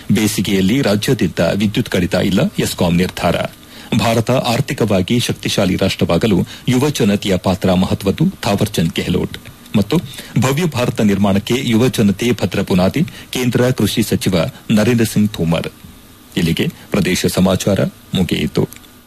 ಬೇಸಿಗೆಯಲ್ಲಿ ರಾಜ್ಯಾದ್ಯಂತ ವಿದ್ಯುತ್ ಕಡಿತ ಇಲ್ಲ ಎಸ್ಕಾಂ ನಿರ್ಧಾರ ಭಾರತ ಆರ್ಥಿಕವಾಗಿ ಶಕ್ತಿಶಾಲಿ ರಾಷ್ಟವಾಗಲು ಯುವ ಜನತೆಯ ಪಾತ್ರ ಮಹತ್ವದ್ದು ಥಾವರ್ಚಂದ್ ಗೆಹ್ಲೋಟ್ ಮತ್ತು ಭವ್ಯ ಭಾರತ ನಿರ್ಮಾಣಕ್ಕೆ ಯುವ ಜನತೆ ಭದ್ರ ಬುನಾದಿ ಕೇಂದ್ರ ಕೃಷಿ ಸಚಿವ ನರೇಂದ್ರ ಸಿಂಗ್ ತೋಮರ್ ಇಲ್ಲಿಗೆ ಪ್ರದೇಶ ಸಮಾಚಾರ ಮುಗಿಯಿತು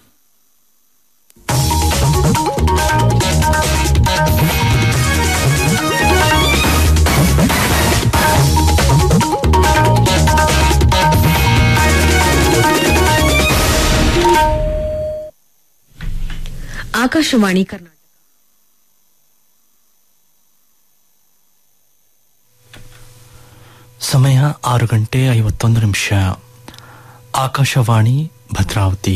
ಆಕಾಶವಾಣಿ ಕರ್ನಾಟಕ ಸಮಯ ಆರು ಗಂಟೆ ಐವತ್ತೊಂದು ನಿಮಿಷ ಆಕಾಶವಾಣಿ ಭದ್ರಾವತಿ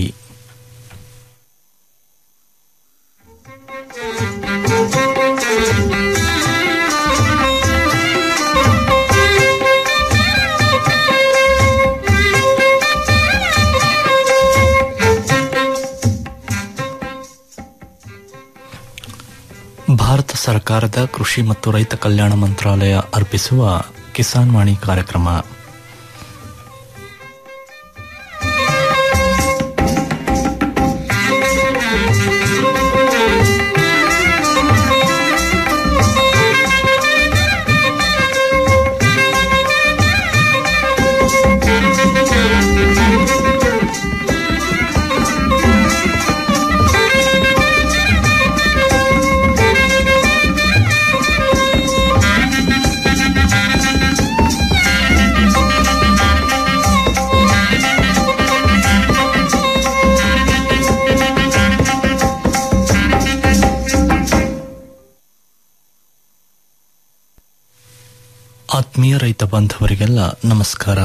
ಭಾರತ ಸರ್ಕಾರದ ಕೃಷಿ ಮತ್ತು ರೈತ ಕಲ್ಯಾಣ ಮಂತ್ರಾಲಯ ಅರ್ಪಿಸುವ ಕಿಸಾನ್ ವಾಣಿ ಕಾರ್ಯಕ್ರಮ ಆತ್ಮೀಯ ರೈತ ಬಾಂಧವರಿಗೆಲ್ಲ ನಮಸ್ಕಾರ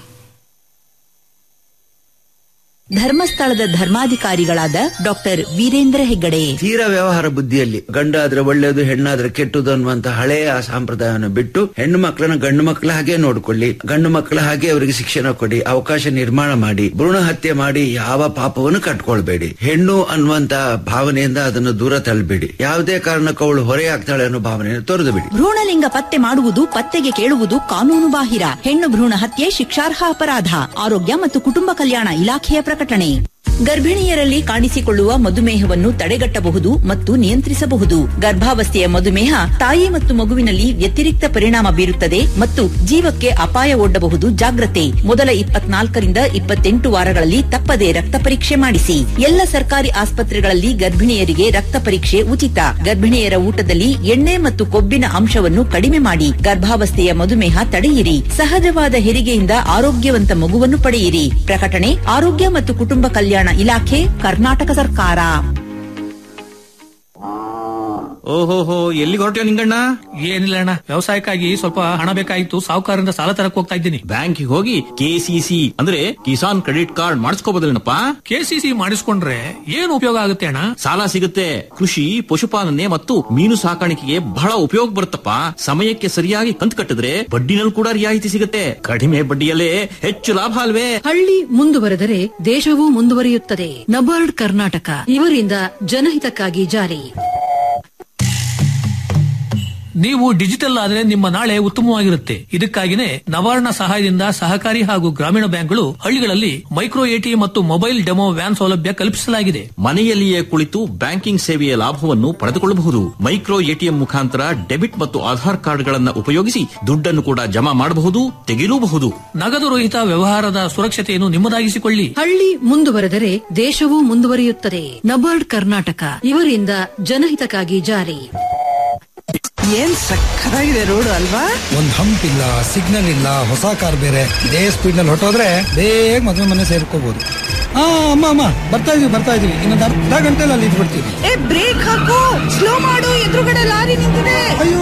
ಧರ್ಮಸ್ಥಳದ ಧರ್ಮಾಧಿಕಾರಿಗಳಾದ ಡಾಕ್ಟರ್ ವೀರೇಂದ್ರ ಹೆಗ್ಗಡೆ ತೀರ ವ್ಯವಹಾರ ಬುದ್ಧಿಯಲ್ಲಿ ಗಂಡಾದ್ರೆ ಒಳ್ಳೇದು ಹೆಣ್ಣಾದ್ರೆ ಕೆಟ್ಟದು ಅನ್ನುವಂತ ಹಳೆಯ ಸಂಪ್ರದಾಯವನ್ನು ಬಿಟ್ಟು ಹೆಣ್ಣು ಮಕ್ಕಳನ್ನ ಗಂಡು ಮಕ್ಕಳ ಹಾಗೆ ನೋಡ್ಕೊಳ್ಳಿ ಗಂಡು ಮಕ್ಕಳ ಹಾಗೆ ಅವರಿಗೆ ಶಿಕ್ಷಣ ಕೊಡಿ ಅವಕಾಶ ನಿರ್ಮಾಣ ಮಾಡಿ ಭ್ರೂಣ ಹತ್ಯೆ ಮಾಡಿ ಯಾವ ಪಾಪವನ್ನು ಕಟ್ಕೊಳ್ಬೇಡಿ ಹೆಣ್ಣು ಅನ್ನುವಂತ ಭಾವನೆಯಿಂದ ಅದನ್ನು ದೂರ ತಳ್ಳಬೇಡಿ ಯಾವುದೇ ಕಾರಣಕ್ಕೂ ಅವಳು ಹೊರೆಯಾಗ್ತಾಳೆ ಅನ್ನೋ ಭಾವನೆಯನ್ನು ತೊರೆದು ಬಿಡಿ ಭ್ರೂಣಲಿಂಗ ಪತ್ತೆ ಮಾಡುವುದು ಪತ್ತೆಗೆ ಕೇಳುವುದು ಕಾನೂನು ಬಾಹಿರ ಹೆಣ್ಣು ಭ್ರೂಣ ಹತ್ಯೆ ಶಿಕ್ಷಾರ್ಹ ಅಪರಾಧ ಆರೋಗ್ಯ ಮತ್ತು ಕುಟುಂಬ ಕಲ್ಯಾಣ ಇಲಾಖೆಯ ಪ್ರಕಟಣೆ ಗರ್ಭಿಣಿಯರಲ್ಲಿ ಕಾಣಿಸಿಕೊಳ್ಳುವ ಮಧುಮೇಹವನ್ನು ತಡೆಗಟ್ಟಬಹುದು ಮತ್ತು ನಿಯಂತ್ರಿಸಬಹುದು ಗರ್ಭಾವಸ್ಥೆಯ ಮಧುಮೇಹ ತಾಯಿ ಮತ್ತು ಮಗುವಿನಲ್ಲಿ ವ್ಯತಿರಿಕ್ತ ಪರಿಣಾಮ ಬೀರುತ್ತದೆ ಮತ್ತು ಜೀವಕ್ಕೆ ಅಪಾಯ ಒಡ್ಡಬಹುದು ಜಾಗ್ರತೆ ಮೊದಲ ಇಪ್ಪತ್ನಾಲ್ಕರಿಂದ ಇಪ್ಪತ್ತೆಂಟು ವಾರಗಳಲ್ಲಿ ತಪ್ಪದೆ ರಕ್ತ ಪರೀಕ್ಷೆ ಮಾಡಿಸಿ ಎಲ್ಲ ಸರ್ಕಾರಿ ಆಸ್ಪತ್ರೆಗಳಲ್ಲಿ ಗರ್ಭಿಣಿಯರಿಗೆ ರಕ್ತ ಪರೀಕ್ಷೆ ಉಚಿತ ಗರ್ಭಿಣಿಯರ ಊಟದಲ್ಲಿ ಎಣ್ಣೆ ಮತ್ತು ಕೊಬ್ಬಿನ ಅಂಶವನ್ನು ಕಡಿಮೆ ಮಾಡಿ ಗರ್ಭಾವಸ್ಥೆಯ ಮಧುಮೇಹ ತಡೆಯಿರಿ ಸಹಜವಾದ ಹೆರಿಗೆಯಿಂದ ಆರೋಗ್ಯವಂತ ಮಗುವನ್ನು ಪಡೆಯಿರಿ ಪ್ರಕಟಣೆ ಆರೋಗ್ಯ ಮತ್ತು ಕುಟುಂಬ ಕಲ್ಯಾಣ ಇಲಾಖೆ ಕರ್ನಾಟಕ ಸರ್ಕಾರ ಓಹೋಹೋ ಎಲ್ಲಿಗೆ ಹೊರಟ್ಯೋ ನಿಂಗಣ್ಣ ಏನಿಲ್ಲ ಅಣ್ಣ ವ್ಯವಸಾಯಕ್ಕಾಗಿ ಸ್ವಲ್ಪ ಹಣ ಬೇಕಾಗಿತ್ತು ಸಾಹುಕಾರರಿಂದ ಸಾಲ ತರಕ್ ಹೋಗ್ತಾ ಇದ್ದೀನಿ ಬ್ಯಾಂಕಿಗೆ ಹೋಗಿ ಕೆಸಿಸಿ ಅಂದ್ರೆ ಕಿಸಾನ್ ಕ್ರೆಡಿಟ್ ಕಾರ್ಡ್ ಮಾಡಿಸ್ಕೋಬೋದಲ್ಲೇನಪ್ಪ ಕೆಸಿಸಿ ಮಾಡಿಸ್ಕೊಂಡ್ರೆ ಏನು ಉಪಯೋಗ ಆಗುತ್ತೆ ಅಣ್ಣ ಸಾಲ ಸಿಗುತ್ತೆ ಕೃಷಿ ಪಶುಪಾಲನೆ ಮತ್ತು ಮೀನು ಸಾಕಾಣಿಕೆಗೆ ಬಹಳ ಉಪಯೋಗ ಬರುತ್ತಪ್ಪ ಸಮಯಕ್ಕೆ ಸರಿಯಾಗಿ ಕಂತು ಕಟ್ಟಿದ್ರೆ ಬಡ್ಡಿನಲ್ಲಿ ಕೂಡ ರಿಯಾಯಿತಿ ಸಿಗುತ್ತೆ ಕಡಿಮೆ ಬಡ್ಡಿಯಲ್ಲೇ ಹೆಚ್ಚು ಲಾಭ ಅಲ್ವೇ ಹಳ್ಳಿ ಮುಂದುವರೆದರೆ ದೇಶವೂ ಮುಂದುವರಿಯುತ್ತದೆ ನಬಾರ್ಡ್ ಕರ್ನಾಟಕ ಇವರಿಂದ ಜನಹಿತಕ್ಕಾಗಿ ಜಾರಿ ನೀವು ಡಿಜಿಟಲ್ ಆದ್ರೆ ನಿಮ್ಮ ನಾಳೆ ಉತ್ತಮವಾಗಿರುತ್ತೆ ಇದಕ್ಕಾಗಿನೇ ನವಾರ್ಣ ಸಹಾಯದಿಂದ ಸಹಕಾರಿ ಹಾಗೂ ಗ್ರಾಮೀಣ ಬ್ಯಾಂಕ್ಗಳು ಹಳ್ಳಿಗಳಲ್ಲಿ ಮೈಕ್ರೋ ಎಟಿಎಂ ಮತ್ತು ಮೊಬೈಲ್ ಡೆಮೋ ವ್ಯಾನ್ ಸೌಲಭ್ಯ ಕಲ್ಪಿಸಲಾಗಿದೆ ಮನೆಯಲ್ಲಿಯೇ ಕುಳಿತು ಬ್ಯಾಂಕಿಂಗ್ ಸೇವೆಯ ಲಾಭವನ್ನು ಪಡೆದುಕೊಳ್ಳಬಹುದು ಮೈಕ್ರೋ ಎಟಿಎಂ ಮುಖಾಂತರ ಡೆಬಿಟ್ ಮತ್ತು ಆಧಾರ್ ಕಾರ್ಡ್ಗಳನ್ನು ಉಪಯೋಗಿಸಿ ದುಡ್ಡನ್ನು ಕೂಡ ಜಮಾ ಮಾಡಬಹುದು ತೆಗೆಯಲೂಬಹುದು ನಗದು ರಹಿತ ವ್ಯವಹಾರದ ಸುರಕ್ಷತೆಯನ್ನು ನಿಮ್ಮದಾಗಿಸಿಕೊಳ್ಳಿ ಹಳ್ಳಿ ಮುಂದುವರೆದರೆ ದೇಶವೂ ಮುಂದುವರಿಯುತ್ತದೆ ನಬಾರ್ಡ್ ಕರ್ನಾಟಕ ಇವರಿಂದ ಜನಹಿತಕ್ಕಾಗಿ ಜಾರಿ ಏನ್ ಸಕ್ಕತ್ತಾಗಿದೆ ರೋಡ್ ಅಲ್ವಾ ಒಂದ್ ಹಂಪ್ ಇಲ್ಲ ಸಿಗ್ನಲ್ ಇಲ್ಲ ಹೊಸ ಕಾರ್ ಬೇರೆ ಇದೇ ಸ್ಪೀಡ್ ನಲ್ಲಿ ಹೊಟ್ಟೋದ್ರೆ ಬೇಗ ಮದುವೆ ಮನೆ ಸೇರ್ಕೋಬಹುದು ಹಾ ಅಮ್ಮ ಅಮ್ಮ ಬರ್ತಾ ಇದೀವಿ ಬರ್ತಾ ಇದೀವಿ ಇನ್ನೊಂದು ಅರ್ಧ ಗಂಟೆಲಿ ಅಲ್ಲಿ ಇದ್ಬಿಡ್ತೀವಿ ಏ ಬ್ರೇಕ್ ಹಾಕು ಸ್ಲೋ ಮಾಡು ಎದುರುಗಡೆ ಲಾರಿ ನಿಂತಿದೆ ಅಯ್ಯೋ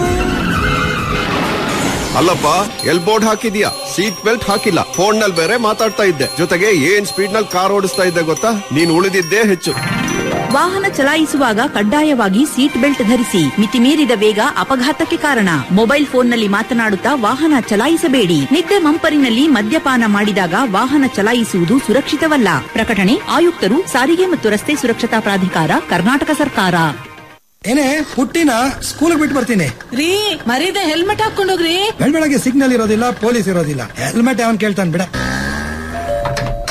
ಅಲ್ಲಪ್ಪ ಎಲ್ ಬೋರ್ಡ್ ಹಾಕಿದ್ಯಾ ಸೀಟ್ ಬೆಲ್ಟ್ ಹಾಕಿಲ್ಲ ಫೋನ್ ನಲ್ಲಿ ಬೇರೆ ಮಾತಾಡ್ತಾ ಇದ್ದೆ ಜೊತೆಗೆ ಏನ್ ಸ್ಪೀಡ್ ನಲ್ಲಿ ಕಾರ್ ಓಡಿಸ್ತಾ ಇದ್ದೆ ಗೊತ್ತಾ ನೀನ್ ಉಳಿದಿದ್ದೇ ಹೆಚ್ಚು ವಾಹನ ಚಲಾಯಿಸುವಾಗ ಕಡ್ಡಾಯವಾಗಿ ಸೀಟ್ ಬೆಲ್ಟ್ ಧರಿಸಿ ಮಿತಿಮೀರಿದ ವೇಗ ಅಪಘಾತಕ್ಕೆ ಕಾರಣ ಮೊಬೈಲ್ ಫೋನ್ನಲ್ಲಿ ಮಾತನಾಡುತ್ತಾ ವಾಹನ ಚಲಾಯಿಸಬೇಡಿ ನಿದ್ದೆ ಮಂಪರಿನಲ್ಲಿ ಮದ್ಯಪಾನ ಮಾಡಿದಾಗ ವಾಹನ ಚಲಾಯಿಸುವುದು ಸುರಕ್ಷಿತವಲ್ಲ ಪ್ರಕಟಣೆ ಆಯುಕ್ತರು ಸಾರಿಗೆ ಮತ್ತು ರಸ್ತೆ ಸುರಕ್ಷತಾ ಪ್ರಾಧಿಕಾರ ಕರ್ನಾಟಕ ಸರ್ಕಾರ ಏನೇ ಪುಟ್ಟಿನ ಸ್ಕೂಲ್ ಬಿಟ್ಟು ಬರ್ತೀನಿ ರೀ ಮರೀದೆ ಹೆಲ್ಮೆಟ್ ಹಾಕೊಂಡೋಗ್ರಿ ಬೆಳಗ್ಗೆ ಸಿಗ್ನಲ್ ಇರೋದಿಲ್ಲ ಪೊಲೀಸ್ ಇರೋದಿಲ್ಲ ಹೆಲ್ಮೆಟ್ ಅವನ್ ಕೇಳ್ತಾನೆ ಬಿಡ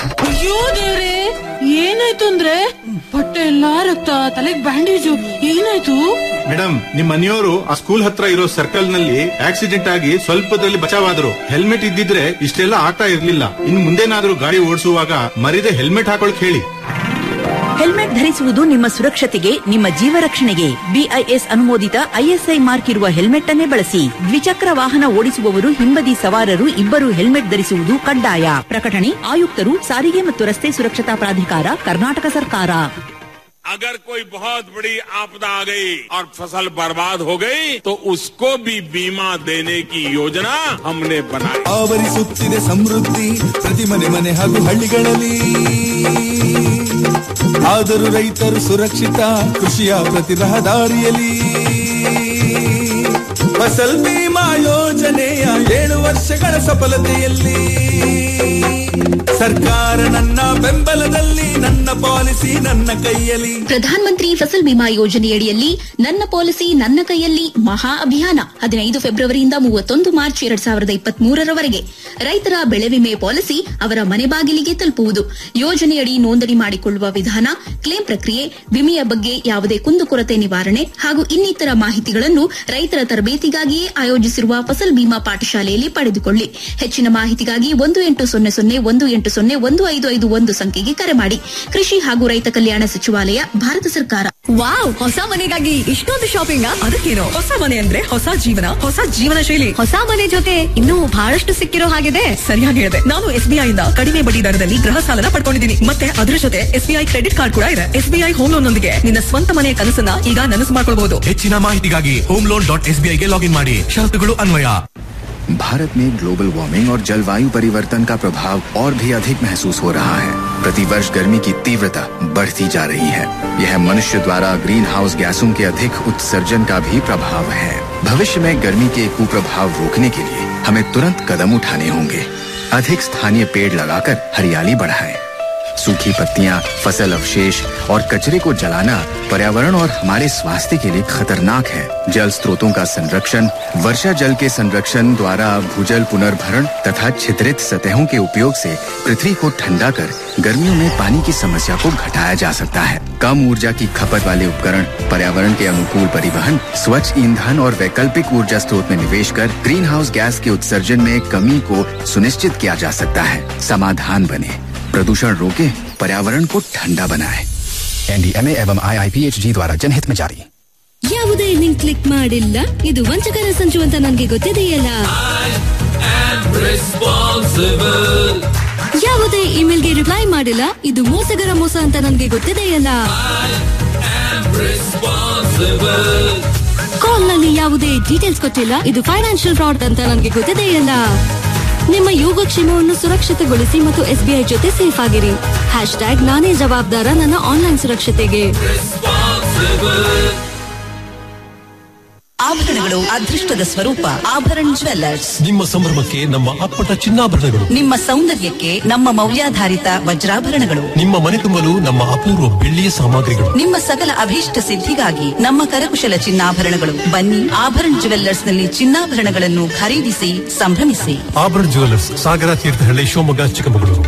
ಅಯ್ಯೋ ದೇವ್ರೆ ಏನಾಯ್ತು ಅಂದ್ರೆ ಹೊಟ್ಟೆ ಎಲ್ಲಾ ರಕ್ತ ತಲೆಗ್ ಬ್ಯಾಂಡೇಜು ಏನಾಯ್ತು ಮೇಡಮ್ ನಿಮ್ ಮನೆಯವರು ಆ ಸ್ಕೂಲ್ ಹತ್ರ ಇರೋ ಸರ್ಕಲ್ ನಲ್ಲಿ ಆಕ್ಸಿಡೆಂಟ್ ಆಗಿ ಸ್ವಲ್ಪದಲ್ಲಿ ಬಚಾವಾದ್ರು ಹೆಲ್ಮೆಟ್ ಇದ್ದಿದ್ರೆ ಇಷ್ಟೆಲ್ಲ ಆಗ್ತಾ ಇರ್ಲಿಲ್ಲ ಇನ್ ಮುಂದೇನಾದ್ರೂ ಗಾಡಿ ಓಡಿಸುವಾಗ ಮರಿದೆ ಹೆಲ್ಮೆಟ್ ಹಾಕೊಳಕ್ ಹೇಳಿ ಹೆಲ್ಮೆಟ್ ಧರಿಸುವುದು ನಿಮ್ಮ ಸುರಕ್ಷತೆಗೆ ನಿಮ್ಮ ಜೀವ ರಕ್ಷಣೆಗೆ ಬಿಐಎಸ್ ಅನುಮೋದಿತ ಐಎಸ್ಐ ಮಾರ್ಕ್ ಇರುವ ಹೆಲ್ಮೆಟ್ ಅನ್ನೇ ಬಳಸಿ ದ್ವಿಚಕ್ರ ವಾಹನ ಓಡಿಸುವವರು ಹಿಂಬದಿ ಸವಾರರು ಇಬ್ಬರು ಹೆಲ್ಮೆಟ್ ಧರಿಸುವುದು ಕಡ್ಡಾಯ ಪ್ರಕಟಣೆ ಆಯುಕ್ತರು ಸಾರಿಗೆ ಮತ್ತು ರಸ್ತೆ ಸುರಕ್ಷತಾ ಪ್ರಾಧಿಕಾರ ಕರ್ನಾಟಕ ಸರ್ಕಾರ अगर कोई बहुत बड़ी आपदा आ गई और फसल बर्बाद हो गई तो उसको भी बीमा देने की योजना हमने बनाई ಆವರಿಸುತ್ತಿದೆ ಸಮೃದ್ಧಿ ಪ್ರತಿ ಮನೆ ಮನೆ ಹಾಗೂ ಹಳ್ಳಿಗಳಲ್ಲಿ ಆದರೂ ರೈತರು ಸುರಕ್ಷಿತ ಕೃಷಿಯ ಪ್ರತಿ ರಹದಾರಿಯಲ್ಲಿ ಫಸಲ್ ಬಿಮಾ ಯೋಜನೆಯ ಏಳು ವರ್ಷಗಳ ಸಫಲತೆಯಲ್ಲಿ ಸರ್ಕಾರ ನನ್ನ ಬೆಂಬಲದಲ್ಲಿ ನನ್ನ ಪಾಲಿಸಿ ನನ್ನ ಕೈಯಲ್ಲಿ ಪ್ರಧಾನ ಮಂತ್ರಿ ಫಸಲ್ ಬಿಮಾ ಯೋಜನೆಯಡಿಯಲ್ಲಿ ನನ್ನ ಪಾಲಿಸಿ ನನ್ನ ಕೈಯಲ್ಲಿ ಮಹಾ ಅಭಿಯಾನ ಹದಿನೈದು ಫೆಬ್ರವರಿಯಿಂದ ಮೂವತ್ತೊಂದು ಮಾರ್ಚ್ ಎರಡ್ ಸಾವಿರದ ಇಪ್ಪತ್ತ್ ಮೂರರವರೆಗೆ ರೈತರ ಬೆಳೆ ವಿಮೆ ಪಾಲಿಸಿ ಅವರ ಮನೆ ಬಾಗಿಲಿಗೆ ತಲುಪುವುದು ಯೋಜನೆಯಡಿ ನೋಂದಣಿ ಮಾಡಿಕೊಳ್ಳುವ ವಿಧಾನ ಕ್ಲೇಮ್ ಪ್ರಕ್ರಿಯೆ ವಿಮೆಯ ಬಗ್ಗೆ ಯಾವುದೇ ಕುಂದುಕೊರತೆ ನಿವಾರಣೆ ಹಾಗೂ ಇನ್ನಿತರ ಮಾಹಿತಿಗಳನ್ನು ರೈತರ ತರಬೇತಿಗಾಗಿಯೇ ಆಯೋಜಿಸಿರುವ ಫಸಲ್ ಬಿಮಾ ಪಾಠಶಾಲೆಯಲ್ಲಿ ಪಡೆದುಕೊಳ್ಳಿ ಹೆಚ್ಚಿನ ಮಾಹಿತಿಗಾಗಿ ಒಂದು ಎಂಟು ಸೊನ್ನೆ ಸೊನ್ನೆ ಒಂದು ಎಂಟು ಸೊನ್ನೆ ಒಂದು ಐದು ಐದು ಒಂದು ಸಂಖ್ಯೆಗೆ ಕರೆ ಮಾಡಿ ಕೃಷಿ ಹಾಗೂ ರೈತ ಕಲ್ಯಾಣ ಸಚಿವಾಲಯ ಭಾರತ ಸರ್ಕಾರ ವಾವ್ ಹೊಸ ಮನೆಗಾಗಿ ಇಷ್ಟೊಂದು ಶಾಪಿಂಗ್ ಅದಕ್ಕೇನು ಹೊಸ ಮನೆ ಅಂದ್ರೆ ಹೊಸ ಜೀವನ ಹೊಸ ಜೀವನ ಶೈಲಿ ಹೊಸ ಮನೆ ಜೊತೆ ಇನ್ನೂ ಬಹಳಷ್ಟು ಸಿಕ್ಕಿರೋ ಹಾಗಿದೆ ಸರಿಯಾಗಿ ಹೇಳಿದೆ ನಾನು ಎಸ್ಬಿಐ ಇಂದ ಕಡಿಮೆ ಬಡ್ಡಿ ದರದಲ್ಲಿ ಗೃಹ ಸಾಲನ ಪಡ್ಕೊಂಡಿದ್ದೀನಿ ಮತ್ತೆ ಅದರ ಜೊತೆ ಎಸ್ಬಿಐ ಕ್ರೆಡಿಟ್ ಕಾರ್ಡ್ ಕೂಡ ಇದೆ ಎಸ್ಬಿಐ ಹೋಮ್ ಲೋನ್ ನೊಂದಿಗೆ ನಿನ್ನ ಸ್ವಂತ ಮನೆಯ ಕನಸನ್ನ ಈಗ ನನಸು ಮಾಡ್ಕೊಳ್ಬಹುದು ಹೆಚ್ಚಿನ ಮಾಹಿತಿಗಾಗಿ ಹೋಮ್ ಲೋನ್ ಡಾಟ್ ಎಸ್ಬಿಐಗೆ ಲಾಗಿನ್ ಮಾಡಿ ಷರತ್ತುಗಳು ಅನ್ವಯ भारत में ग्लोबल वार्मिंग और जलवायु परिवर्तन का प्रभाव और भी अधिक महसूस हो रहा है प्रतिवर्ष गर्मी की तीव्रता बढ़ती जा रही है यह मनुष्य द्वारा ग्रीन हाउस गैसों के अधिक उत्सर्जन का भी प्रभाव है भविष्य में गर्मी के कुप्रभाव रोकने के लिए हमें तुरंत कदम उठाने होंगे अधिक स्थानीय पेड़ लगाकर हरियाली बढ़ाएं सूखी पत्तियां फसल अवशेष और कचरे को जलाना पर्यावरण और हमारे स्वास्थ्य के लिए खतरनाक है जल स्रोतों का संरक्षण वर्षा जल के संरक्षण द्वारा भूजल पुनर्भरण तथा छिद्रित सतहों के उपयोग से पृथ्वी को ठंडा कर गर्मियों में पानी की समस्या को घटाया जा सकता है कम ऊर्जा की खपत वाले उपकरण पर्यावरण के अनुकूल परिवहन स्वच्छ ईंधन और वैकल्पिक ऊर्जा स्रोत में निवेश कर ग्रीन हाउस गैस के उत्सर्जन में कमी को सुनिश्चित किया जा सकता है समाधान बने प्रदूषण रोके पर्यावरण को ठंडा बनाए एनडीएमए एवं आईआईपीएचजी द्वारा जनहित में जारी ಯಾವುದೇ ಲಿಂಕ್ ಕ್ಲಿಕ್ ಮಾಡಿಲ್ಲ ಇದು ವಂಚಕರ ಸಂಚು ಅಂತ ನನಗೆ ಗೊತ್ತಿದೆಯಲ್ಲ ಯಾವುದೇ ಇಮೇಲ್ಗೆ ರಿಪ್ಲೈ ಮಾಡಿಲ್ಲ ಇದು ಮೋಸಗರ ಮೋಸ ಅಂತ ನನಗೆ ಗೊತ್ತಿದೆಯಲ್ಲ ಕಾಲ್ ನಲ್ಲಿ ಯಾವುದೇ ಡೀಟೇಲ್ಸ್ ಕೊಟ್ಟಿಲ್ಲ ಇದು ಫೈನಾನ್ಷಿಯಲ್ ಫ್ರಾಡ್ ಅಂತ ನನಗೆ ಗೊತ್ತಿದೆಯಲ್ಲ ನಿಮ್ಮ ಯೋಗಕ್ಷೇಮವನ್ನು ಸುರಕ್ಷಿತಗೊಳಿಸಿ ಮತ್ತು ಎಸ್ಬಿಐ ಜೊತೆ ಸೇಫ್ ಆಗಿರಿ ಹ್ಯಾಶ್ ಟ್ಯಾಗ್ ನಾನೇ ಜವಾಬ್ದಾರ ನನ್ನ ಆನ್ಲೈನ್ ಸುರಕ್ಷತೆಗೆ ಆಭರಣಗಳು ಅದೃಷ್ಟದ ಸ್ವರೂಪ ಆಭರಣ ಜ್ವೆಲ್ಲರ್ಸ್ ನಿಮ್ಮ ಸಂಭ್ರಮಕ್ಕೆ ನಮ್ಮ ಅಪ್ಪಟ ಚಿನ್ನಾಭರಣಗಳು ನಿಮ್ಮ ಸೌಂದರ್ಯಕ್ಕೆ ನಮ್ಮ ಮೌಲ್ಯಾಧಾರಿತ ವಜ್ರಾಭರಣಗಳು ನಿಮ್ಮ ಮನೆ ತುಂಬಲು ನಮ್ಮ ಅಪೂರ್ವ ಬೆಳ್ಳಿಯ ಸಾಮಗ್ರಿಗಳು ನಿಮ್ಮ ಸಕಲ ಅಭೀಷ್ಟ ಸಿದ್ಧಿಗಾಗಿ ನಮ್ಮ ಕರಕುಶಲ ಚಿನ್ನಾಭರಣಗಳು ಬನ್ನಿ ಆಭರಣ ಜ್ಯುವೆಲ್ಲರ್ಸ್ ನಲ್ಲಿ ಚಿನ್ನಾಭರಣಗಳನ್ನು ಖರೀದಿಸಿ ಸಂಭ್ರಮಿಸಿ ಆಭರಣ ಜ್ಯುವೆಲರ್ಸ್ ಸಾಗರ ತೀರ್ಥಹಳ್ಳಿ ಶಿವಮೊಗ್ಗ ಚಿಕ್ಕಮಗಳೂರು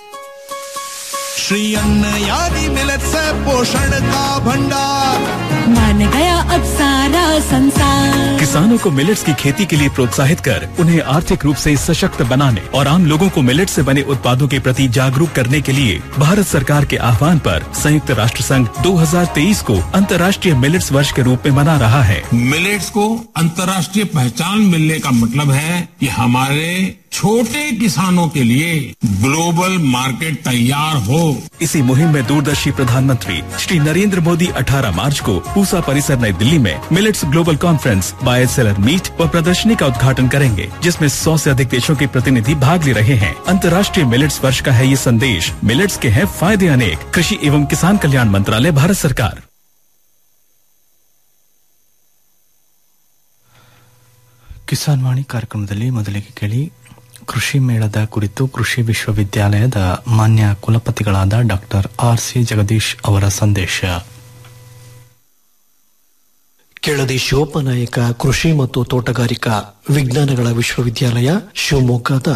श्री अन्न यानी मिलत से पोषण का भंडार मान गया अब सारा संसार किसानों को मिलेट्स की खेती के लिए प्रोत्साहित कर उन्हें आर्थिक रूप से सशक्त बनाने और आम लोगों को मिलेट से बने उत्पादों के प्रति जागरूक करने के लिए भारत सरकार के आह्वान पर संयुक्त राष्ट्र संघ 2023 को अंतर्राष्ट्रीय मिलेट्स वर्ष के रूप में मना रहा है मिलेट्स को अंतर्राष्ट्रीय पहचान मिलने का मतलब है कि हमारे छोटे किसानों के लिए ग्लोबल मार्केट तैयार हो इसी मुहिम में दूरदर्शी प्रधानमंत्री श्री नरेंद्र मोदी 18 मार्च को पूसा परिसर नई दिल्ली में millets global conference buyer seller meet व प्रदर्शनी का उद्घाटन करेंगे जिसमें 100 से अधिक देशों के प्रतिनिधि भाग ले रहे हैं अंतर्राष्ट्रीय मिलेट्स वर्ष का है ये संदेश मिलेट्स के हैं फायदे अनेक कृषि एवं किसान कल्याण मंत्रालय भारत सरकार ಕಿಸಾನ್ ವಾಣಿ ಕಾರ್ಯಕ್ರಮದಲ್ಲಿ ಮೊದಲಿಗೆ ಕೇಳಿ ಕೃಷಿ ಮೇಳದ ಕುರಿತು ಕೃಷಿ ವಿಶ್ವವಿದ್ಯಾಲಯದ ಮಾನ್ಯ ಕುಲಪತಿಗಳಾದ ಡಾಕ್ಟರ್ ಆರ್ ಸಿ ಜಗದೀಶ್ ಅವರ ಸಂದೇಶ ಕೆಳದಿ ಶಿವಪ್ಪನಾಯಕ ಕೃಷಿ ಮತ್ತು ತೋಟಗಾರಿಕಾ ವಿಜ್ಞಾನಗಳ ವಿಶ್ವವಿದ್ಯಾಲಯ ಶಿವಮೊಗ್ಗದ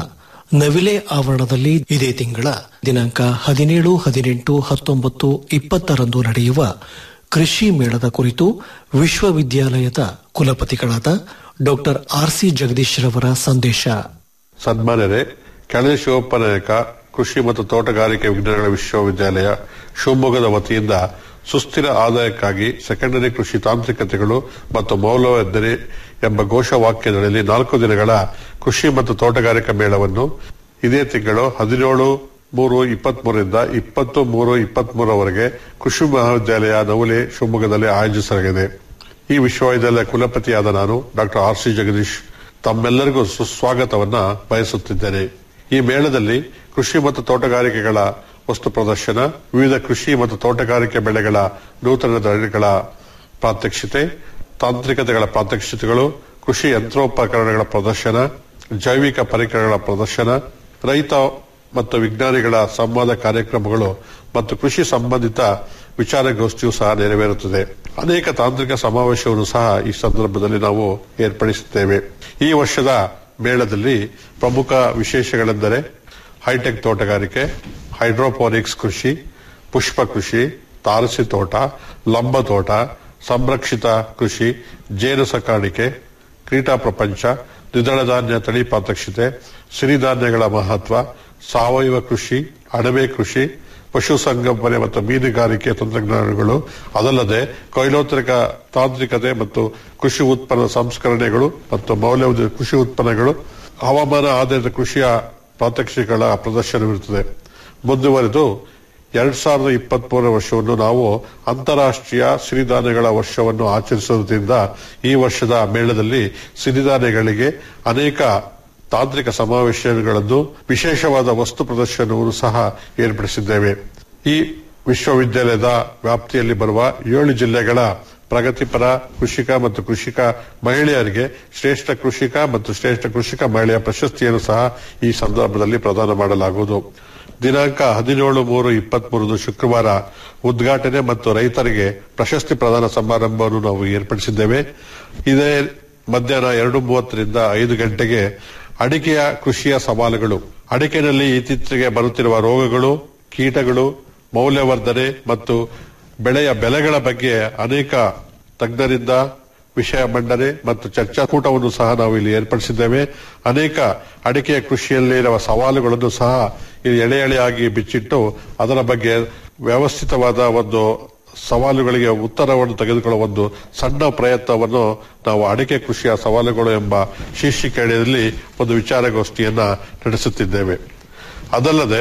ನವಿಲೆ ಆವರಣದಲ್ಲಿ ಇದೇ ತಿಂಗಳ ದಿನಾಂಕ ಹದಿನೇಳು ಹದಿನೆಂಟು ಹತ್ತೊಂಬತ್ತು ಇಪ್ಪತ್ತರಂದು ನಡೆಯುವ ಕೃಷಿ ಮೇಳದ ಕುರಿತು ವಿಶ್ವವಿದ್ಯಾಲಯದ ಕುಲಪತಿಗಳಾದ ಡಾಕ್ಟರ್ ಆರ್ಸಿ ಜಗದೀಶ್ ರವರ ಸಂದೇಶ ಸನ್ಮಾನ್ಯರೇ ಕೆಳದಿ ಶಿವಪ್ಪ ನಾಯಕ ಕೃಷಿ ಮತ್ತು ತೋಟಗಾರಿಕೆ ವಿಜ್ಞಾನಗಳ ವಿಶ್ವವಿದ್ಯಾಲಯ ಶಿವಮೊಗ್ಗದ ವತಿಯಿಂದ ಸುಸ್ಥಿರ ಆದಾಯಕ್ಕಾಗಿ ಸೆಕೆಂಡರಿ ಕೃಷಿ ತಾಂತ್ರಿಕತೆಗಳು ಮತ್ತು ಮೌಲ್ಯವರ್ಧನೆ ಎಂಬ ಘೋಷವಾಕ್ಯದಲ್ಲಿ ನಾಲ್ಕು ದಿನಗಳ ಕೃಷಿ ಮತ್ತು ತೋಟಗಾರಿಕಾ ಮೇಳವನ್ನು ಇದೇ ತಿಂಗಳು ಹದಿನೇಳು ಮೂರು ಇಪ್ಪತ್ಮೂರರಿಂದ ಇಪ್ಪತ್ತು ಮೂರು ಇಪ್ಪತ್ಮೂರವರೆಗೆ ಕೃಷಿ ಮಹಾವಿದ್ಯಾಲಯ ನವಲೆ ಶಿವಮೊಗ್ಗದಲ್ಲಿ ಆಯೋಜಿಸಲಾಗಿದೆ ಈ ವಿಶ್ವವಿದ್ಯಾಲಯ ಕುಲಪತಿಯಾದ ನಾನು ಡಾಕ್ಟರ್ ಆರ್ ಸಿ ಜಗದೀಶ್ ತಮ್ಮೆಲ್ಲರಿಗೂ ಸುಸ್ವಾಗತವನ್ನ ಬಯಸುತ್ತಿದ್ದೇನೆ ಈ ಮೇಳದಲ್ಲಿ ಕೃಷಿ ಮತ್ತು ತೋಟಗಾರಿಕೆಗಳ ವಸ್ತು ಪ್ರದರ್ಶನ ವಿವಿಧ ಕೃಷಿ ಮತ್ತು ತೋಟಗಾರಿಕೆ ಬೆಳೆಗಳ ನೂತನ ತಳಿಗಳ ಪ್ರಾತ್ಯಕ್ಷಿತೆ ತಾಂತ್ರಿಕತೆಗಳ ಪ್ರಾತ್ಯಕ್ಷಿತೆಗಳು ಕೃಷಿ ಯಂತ್ರೋಪಕರಣಗಳ ಪ್ರದರ್ಶನ ಜೈವಿಕ ಪರಿಕರಗಳ ಪ್ರದರ್ಶನ ರೈತ ಮತ್ತು ವಿಜ್ಞಾನಿಗಳ ಸಂವಾದ ಕಾರ್ಯಕ್ರಮಗಳು ಮತ್ತು ಕೃಷಿ ಸಂಬಂಧಿತ ವಿಚಾರಗೋಷ್ಠಿಯು ಸಹ ನೆರವೇರುತ್ತದೆ ಅನೇಕ ತಾಂತ್ರಿಕ ಸಮಾವೇಶವನ್ನು ಸಹ ಈ ಸಂದರ್ಭದಲ್ಲಿ ನಾವು ಏರ್ಪಡಿಸುತ್ತೇವೆ ಈ ವರ್ಷದ ಮೇಳದಲ್ಲಿ ಪ್ರಮುಖ ವಿಶೇಷಗಳೆಂದರೆ ಹೈಟೆಕ್ ತೋಟಗಾರಿಕೆ ಹೈಡ್ರೋಪೋನಿಕ್ಸ್ ಕೃಷಿ ಪುಷ್ಪ ಕೃಷಿ ತಾರಸಿ ತೋಟ ಲಂಬ ತೋಟ ಸಂರಕ್ಷಿತ ಕೃಷಿ ಜೇನು ಸಾಕಾಣಿಕೆ ಕ್ರೀಟಾ ಪ್ರಪಂಚ ದ್ವಿದಳ ಧಾನ್ಯ ತಳಿ ಪ್ರಾತ್ಯಕ್ಷಿತೆ ಸಿರಿಧಾನ್ಯಗಳ ಮಹತ್ವ ಸಾವಯವ ಕೃಷಿ ಅಣಬೆ ಕೃಷಿ ಪಶುಸಂಗೋಪನೆ ಮತ್ತು ಮೀನುಗಾರಿಕೆ ತಂತ್ರಜ್ಞಾನಗಳು ಅದಲ್ಲದೆ ಕೊಯ್ಲೋತ್ತರಿಕ ತಾಂತ್ರಿಕತೆ ಮತ್ತು ಕೃಷಿ ಉತ್ಪನ್ನ ಸಂಸ್ಕರಣೆಗಳು ಮತ್ತು ಮೌಲ್ಯವರ್ಧಿತ ಕೃಷಿ ಉತ್ಪನ್ನಗಳು ಹವಾಮಾನ ಆಧಾರಿತ ಕೃಷಿಯ ಪ್ರಾತ್ಯಕ್ಷಿಕೆಗಳ ಪ್ರದರ್ಶನವಿರುತ್ತದೆ ಮುಂದುವರೆದು ಎರಡ್ ಸಾವಿರದ ಇಪ್ಪತ್ತ್ ವರ್ಷವನ್ನು ನಾವು ಅಂತಾರಾಷ್ಟ್ರೀಯ ಸಿರಿಧಾನ್ಯಗಳ ವರ್ಷವನ್ನು ಆಚರಿಸುವುದರಿಂದ ಈ ವರ್ಷದ ಮೇಳದಲ್ಲಿ ಸಿರಿಧಾನ್ಯಗಳಿಗೆ ಅನೇಕ ತಾಂತ್ರಿಕ ಸಮಾವೇಶಗಳನ್ನು ವಿಶೇಷವಾದ ವಸ್ತು ಪ್ರದರ್ಶನವನ್ನು ಸಹ ಏರ್ಪಡಿಸಿದ್ದೇವೆ ಈ ವಿಶ್ವವಿದ್ಯಾಲಯದ ವ್ಯಾಪ್ತಿಯಲ್ಲಿ ಬರುವ ಏಳು ಜಿಲ್ಲೆಗಳ ಪ್ರಗತಿಪರ ಕೃಷಿಕ ಮತ್ತು ಕೃಷಿಕ ಮಹಿಳೆಯರಿಗೆ ಶ್ರೇಷ್ಠ ಕೃಷಿಕ ಮತ್ತು ಶ್ರೇಷ್ಠ ಕೃಷಿಕ ಮಹಿಳೆಯ ಪ್ರಶಸ್ತಿಯನ್ನು ಸಹ ಈ ಸಂದರ್ಭದಲ್ಲಿ ಪ್ರದಾನ ಮಾಡಲಾಗುವುದು ದಿನಾಂಕ ಹದಿನೇಳು ಮೂರು ಇಪ್ಪತ್ಮೂರದು ಶುಕ್ರವಾರ ಉದ್ಘಾಟನೆ ಮತ್ತು ರೈತರಿಗೆ ಪ್ರಶಸ್ತಿ ಪ್ರದಾನ ಸಮಾರಂಭವನ್ನು ನಾವು ಏರ್ಪಡಿಸಿದ್ದೇವೆ ಇದೇ ಮಧ್ಯಾಹ್ನ ಎರಡು ಮೂವತ್ತರಿಂದ ಐದು ಗಂಟೆಗೆ ಅಡಿಕೆಯ ಕೃಷಿಯ ಸವಾಲುಗಳು ಅಡಿಕೆನಲ್ಲಿ ಇತ್ತೀಚೆಗೆ ಬರುತ್ತಿರುವ ರೋಗಗಳು ಕೀಟಗಳು ಮೌಲ್ಯವರ್ಧನೆ ಮತ್ತು ಬೆಳೆಯ ಬೆಲೆಗಳ ಬಗ್ಗೆ ಅನೇಕ ತಜ್ಞರಿಂದ ವಿಷಯ ಮಂಡನೆ ಮತ್ತು ಚರ್ಚಾಕೂಟವನ್ನು ಸಹ ನಾವು ಇಲ್ಲಿ ಏರ್ಪಡಿಸಿದ್ದೇವೆ ಅನೇಕ ಅಡಿಕೆಯ ಕೃಷಿಯಲ್ಲಿರುವ ಸವಾಲುಗಳನ್ನು ಸಹ ಇಲ್ಲಿ ಎಳೆ ಎಳೆಯಾಗಿ ಬಿಚ್ಚಿಟ್ಟು ಅದರ ಬಗ್ಗೆ ವ್ಯವಸ್ಥಿತವಾದ ಒಂದು ಸವಾಲುಗಳಿಗೆ ಉತ್ತರವನ್ನು ತೆಗೆದುಕೊಳ್ಳುವ ಒಂದು ಸಣ್ಣ ಪ್ರಯತ್ನವನ್ನು ನಾವು ಅಡಿಕೆ ಕೃಷಿಯ ಸವಾಲುಗಳು ಎಂಬ ಶೀರ್ಷಿಕೆ ಅಡಿಯಲ್ಲಿ ಒಂದು ವಿಚಾರಗೋಷ್ಠಿಯನ್ನ ನಡೆಸುತ್ತಿದ್ದೇವೆ ಅದಲ್ಲದೆ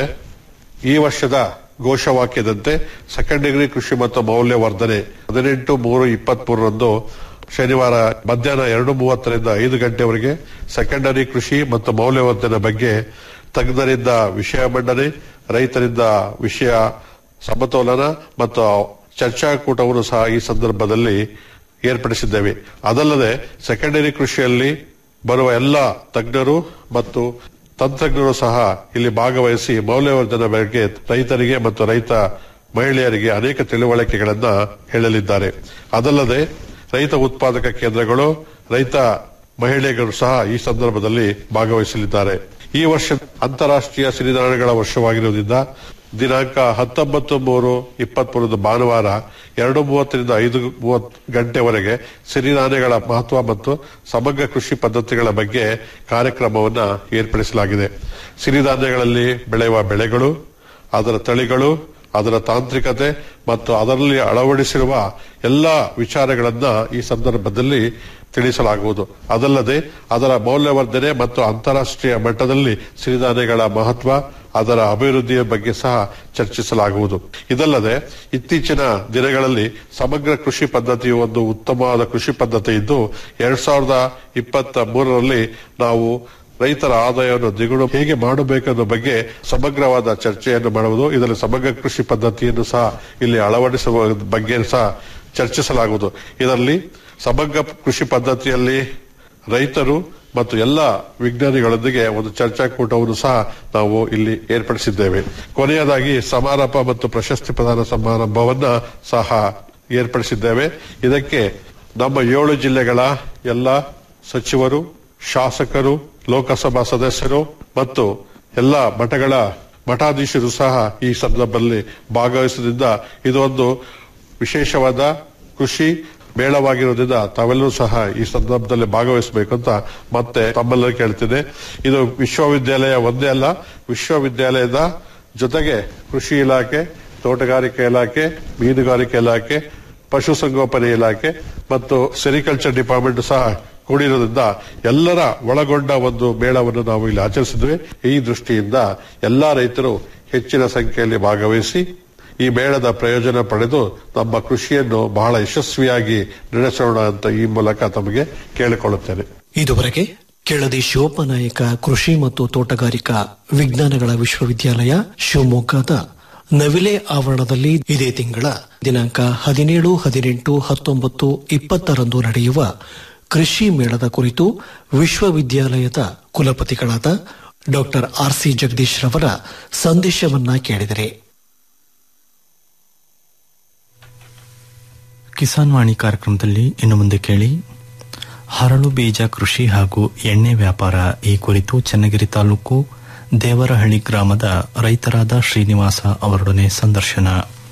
ಈ ವರ್ಷದ ಘೋಷವಾಕ್ಯದಂತೆ ಸೆಕೆಂಡರಿ ಕೃಷಿ ಮತ್ತು ಮೌಲ್ಯವರ್ಧನೆ ಹದಿನೆಂಟು ಮೂರು ಇಪ್ಪತ್ಮೂರರಂದು ಶನಿವಾರ ಮಧ್ಯಾಹ್ನ ಎರಡು ಮೂವತ್ತರಿಂದ ಐದು ಗಂಟೆವರೆಗೆ ಸೆಕೆಂಡರಿ ಕೃಷಿ ಮತ್ತು ಮೌಲ್ಯವರ್ಧನೆ ಬಗ್ಗೆ ತಜ್ಞರಿಂದ ವಿಷಯ ಮಂಡನೆ ರೈತರಿಂದ ವಿಷಯ ಸಮತೋಲನ ಮತ್ತು ಚರ್ಚಾಕೂಟವನ್ನು ಸಹ ಈ ಸಂದರ್ಭದಲ್ಲಿ ಏರ್ಪಡಿಸಿದ್ದೇವೆ ಅದಲ್ಲದೆ ಸೆಕೆಂಡರಿ ಕೃಷಿಯಲ್ಲಿ ಬರುವ ಎಲ್ಲ ತಜ್ಞರು ಮತ್ತು ತಂತ್ರಜ್ಞರು ಸಹ ಇಲ್ಲಿ ಭಾಗವಹಿಸಿ ಮೌಲ್ಯವರ್ಧನೆ ಬಗ್ಗೆ ರೈತರಿಗೆ ಮತ್ತು ರೈತ ಮಹಿಳೆಯರಿಗೆ ಅನೇಕ ತಿಳುವಳಿಕೆಗಳನ್ನ ಹೇಳಲಿದ್ದಾರೆ ಅದಲ್ಲದೆ ರೈತ ಉತ್ಪಾದಕ ಕೇಂದ್ರಗಳು ರೈತ ಮಹಿಳೆಯರು ಸಹ ಈ ಸಂದರ್ಭದಲ್ಲಿ ಭಾಗವಹಿಸಲಿದ್ದಾರೆ ಈ ವರ್ಷ ಅಂತಾರಾಷ್ಟ್ರೀಯ ಸಿರಿಧಾನ್ಯಗಳ ವರ್ಷವಾಗಿರುವುದರಿಂದ ದಿನಾಂಕ ಹತ್ತೊಂಬತ್ತು ಮೂರು ಇಪ್ಪತ್ಮೂರದು ಭಾನುವಾರ ಎರಡು ಮೂವತ್ತರಿಂದ ಐದು ಮೂವತ್ತು ಗಂಟೆವರೆಗೆ ಸಿರಿಧಾನ್ಯಗಳ ಮಹತ್ವ ಮತ್ತು ಸಮಗ್ರ ಕೃಷಿ ಪದ್ಧತಿಗಳ ಬಗ್ಗೆ ಕಾರ್ಯಕ್ರಮವನ್ನ ಏರ್ಪಡಿಸಲಾಗಿದೆ ಸಿರಿಧಾನ್ಯಗಳಲ್ಲಿ ಬೆಳೆಯುವ ಬೆಳೆಗಳು ಅದರ ತಳಿಗಳು ಅದರ ತಾಂತ್ರಿಕತೆ ಮತ್ತು ಅದರಲ್ಲಿ ಅಳವಡಿಸಿರುವ ಎಲ್ಲ ವಿಚಾರಗಳನ್ನ ಈ ಸಂದರ್ಭದಲ್ಲಿ ತಿಳಿಸಲಾಗುವುದು ಅದಲ್ಲದೆ ಅದರ ಮೌಲ್ಯವರ್ಧನೆ ಮತ್ತು ಅಂತಾರಾಷ್ಟ್ರೀಯ ಮಟ್ಟದಲ್ಲಿ ಸಿರಿಧಾನ್ಯಗಳ ಮಹತ್ವ ಅದರ ಅಭಿವೃದ್ಧಿಯ ಬಗ್ಗೆ ಸಹ ಚರ್ಚಿಸಲಾಗುವುದು ಇದಲ್ಲದೆ ಇತ್ತೀಚಿನ ದಿನಗಳಲ್ಲಿ ಸಮಗ್ರ ಕೃಷಿ ಪದ್ಧತಿಯು ಒಂದು ಉತ್ತಮವಾದ ಕೃಷಿ ಪದ್ಧತಿ ಇದ್ದು ಎರಡ್ ಸಾವಿರದ ಇಪ್ಪತ್ತ ಮೂರರಲ್ಲಿ ನಾವು ರೈತರ ಆದಾಯವನ್ನು ದ್ವಿಗುಣ ಹೇಗೆ ಮಾಡಬೇಕನ್ನೋ ಬಗ್ಗೆ ಸಮಗ್ರವಾದ ಚರ್ಚೆಯನ್ನು ಮಾಡುವುದು ಇದರಲ್ಲಿ ಸಮಗ್ರ ಕೃಷಿ ಪದ್ಧತಿಯನ್ನು ಸಹ ಇಲ್ಲಿ ಅಳವಡಿಸುವ ಬಗ್ಗೆ ಸಹ ಚರ್ಚಿಸಲಾಗುವುದು ಇದರಲ್ಲಿ ಸಮಗ್ರ ಕೃಷಿ ಪದ್ಧತಿಯಲ್ಲಿ ರೈತರು ಮತ್ತು ಎಲ್ಲ ವಿಜ್ಞಾನಿಗಳೊಂದಿಗೆ ಒಂದು ಚರ್ಚಾಕೂಟವನ್ನು ಸಹ ನಾವು ಇಲ್ಲಿ ಏರ್ಪಡಿಸಿದ್ದೇವೆ ಕೊನೆಯದಾಗಿ ಸಮಾರಂಭ ಮತ್ತು ಪ್ರಶಸ್ತಿ ಪ್ರದಾನ ಸಮಾರಂಭವನ್ನ ಸಹ ಏರ್ಪಡಿಸಿದ್ದೇವೆ ಇದಕ್ಕೆ ನಮ್ಮ ಏಳು ಜಿಲ್ಲೆಗಳ ಎಲ್ಲ ಸಚಿವರು ಶಾಸಕರು ಲೋಕಸಭಾ ಸದಸ್ಯರು ಮತ್ತು ಎಲ್ಲ ಮಠಗಳ ಮಠಾಧೀಶರು ಸಹ ಈ ಸಂದರ್ಭದಲ್ಲಿ ಭಾಗವಹಿಸೋದ್ರಿಂದ ಇದು ಒಂದು ವಿಶೇಷವಾದ ಕೃಷಿ ಮೇಳವಾಗಿರೋದ್ರಿಂದ ತಾವೆಲ್ಲರೂ ಸಹ ಈ ಸಂದರ್ಭದಲ್ಲಿ ಭಾಗವಹಿಸಬೇಕು ಅಂತ ಮತ್ತೆ ತಮ್ಮೆಲ್ಲರೂ ಕೇಳ್ತೀನಿ ಇದು ವಿಶ್ವವಿದ್ಯಾಲಯ ಒಂದೇ ಅಲ್ಲ ವಿಶ್ವವಿದ್ಯಾಲಯದ ಜೊತೆಗೆ ಕೃಷಿ ಇಲಾಖೆ ತೋಟಗಾರಿಕೆ ಇಲಾಖೆ ಮೀನುಗಾರಿಕೆ ಇಲಾಖೆ ಪಶುಸಂಗೋಪನೆ ಇಲಾಖೆ ಮತ್ತು ಸೆರಿಕಲ್ಚರ್ ಡಿಪಾರ್ಟ್ಮೆಂಟ್ ಸಹ ಕೂಡಿರೋದ್ರಿಂದ ಎಲ್ಲರ ಒಳಗೊಂಡ ಒಂದು ಮೇಳವನ್ನು ನಾವು ಇಲ್ಲಿ ಆಚರಿಸಿದ್ವಿ ಈ ದೃಷ್ಟಿಯಿಂದ ಎಲ್ಲಾ ರೈತರು ಹೆಚ್ಚಿನ ಸಂಖ್ಯೆಯಲ್ಲಿ ಭಾಗವಹಿಸಿ ಈ ಮೇಳದ ಪ್ರಯೋಜನ ಪಡೆದು ನಮ್ಮ ಕೃಷಿಯನ್ನು ಬಹಳ ಯಶಸ್ವಿಯಾಗಿ ನಡೆಸೋಣ ಅಂತ ಈ ಮೂಲಕ ತಮಗೆ ಕೇಳಿಕೊಳ್ಳುತ್ತೇನೆ ಇದುವರೆಗೆ ಕೆಳದಿ ಶಿವಪ್ಪನಾಯಕ ಕೃಷಿ ಮತ್ತು ತೋಟಗಾರಿಕಾ ವಿಜ್ಞಾನಗಳ ವಿಶ್ವವಿದ್ಯಾಲಯ ಶಿವಮೊಗ್ಗದ ನವಿಲೆ ಆವರಣದಲ್ಲಿ ಇದೇ ತಿಂಗಳ ದಿನಾಂಕ ಹದಿನೇಳು ಹದಿನೆಂಟು ಹತ್ತೊಂಬತ್ತು ಇಪ್ಪತ್ತರಂದು ನಡೆಯುವ ಕೃಷಿ ಮೇಳದ ಕುರಿತು ವಿಶ್ವವಿದ್ಯಾಲಯದ ಕುಲಪತಿಗಳಾದ ಡಾಕ್ಟರ್ ಆರ್ ಸಿ ಜಗದೀಶ್ ರವರ ಸಂದೇಶವನ್ನ ಕೇಳಿದರೆ ಕಿಸಾನ್ ವಾಣಿ ಕಾರ್ಯಕ್ರಮದಲ್ಲಿ ಇನ್ನು ಮುಂದೆ ಕೇಳಿ ಹರಳು ಬೀಜ ಕೃಷಿ ಹಾಗೂ ಎಣ್ಣೆ ವ್ಯಾಪಾರ ಈ ಕುರಿತು ಚನ್ನಗಿರಿ ತಾಲೂಕು ದೇವರಹಳ್ಳಿ ಗ್ರಾಮದ ರೈತರಾದ ಶ್ರೀನಿವಾಸ ಅವರೊಡನೆ ಸಂದರ್ಶನ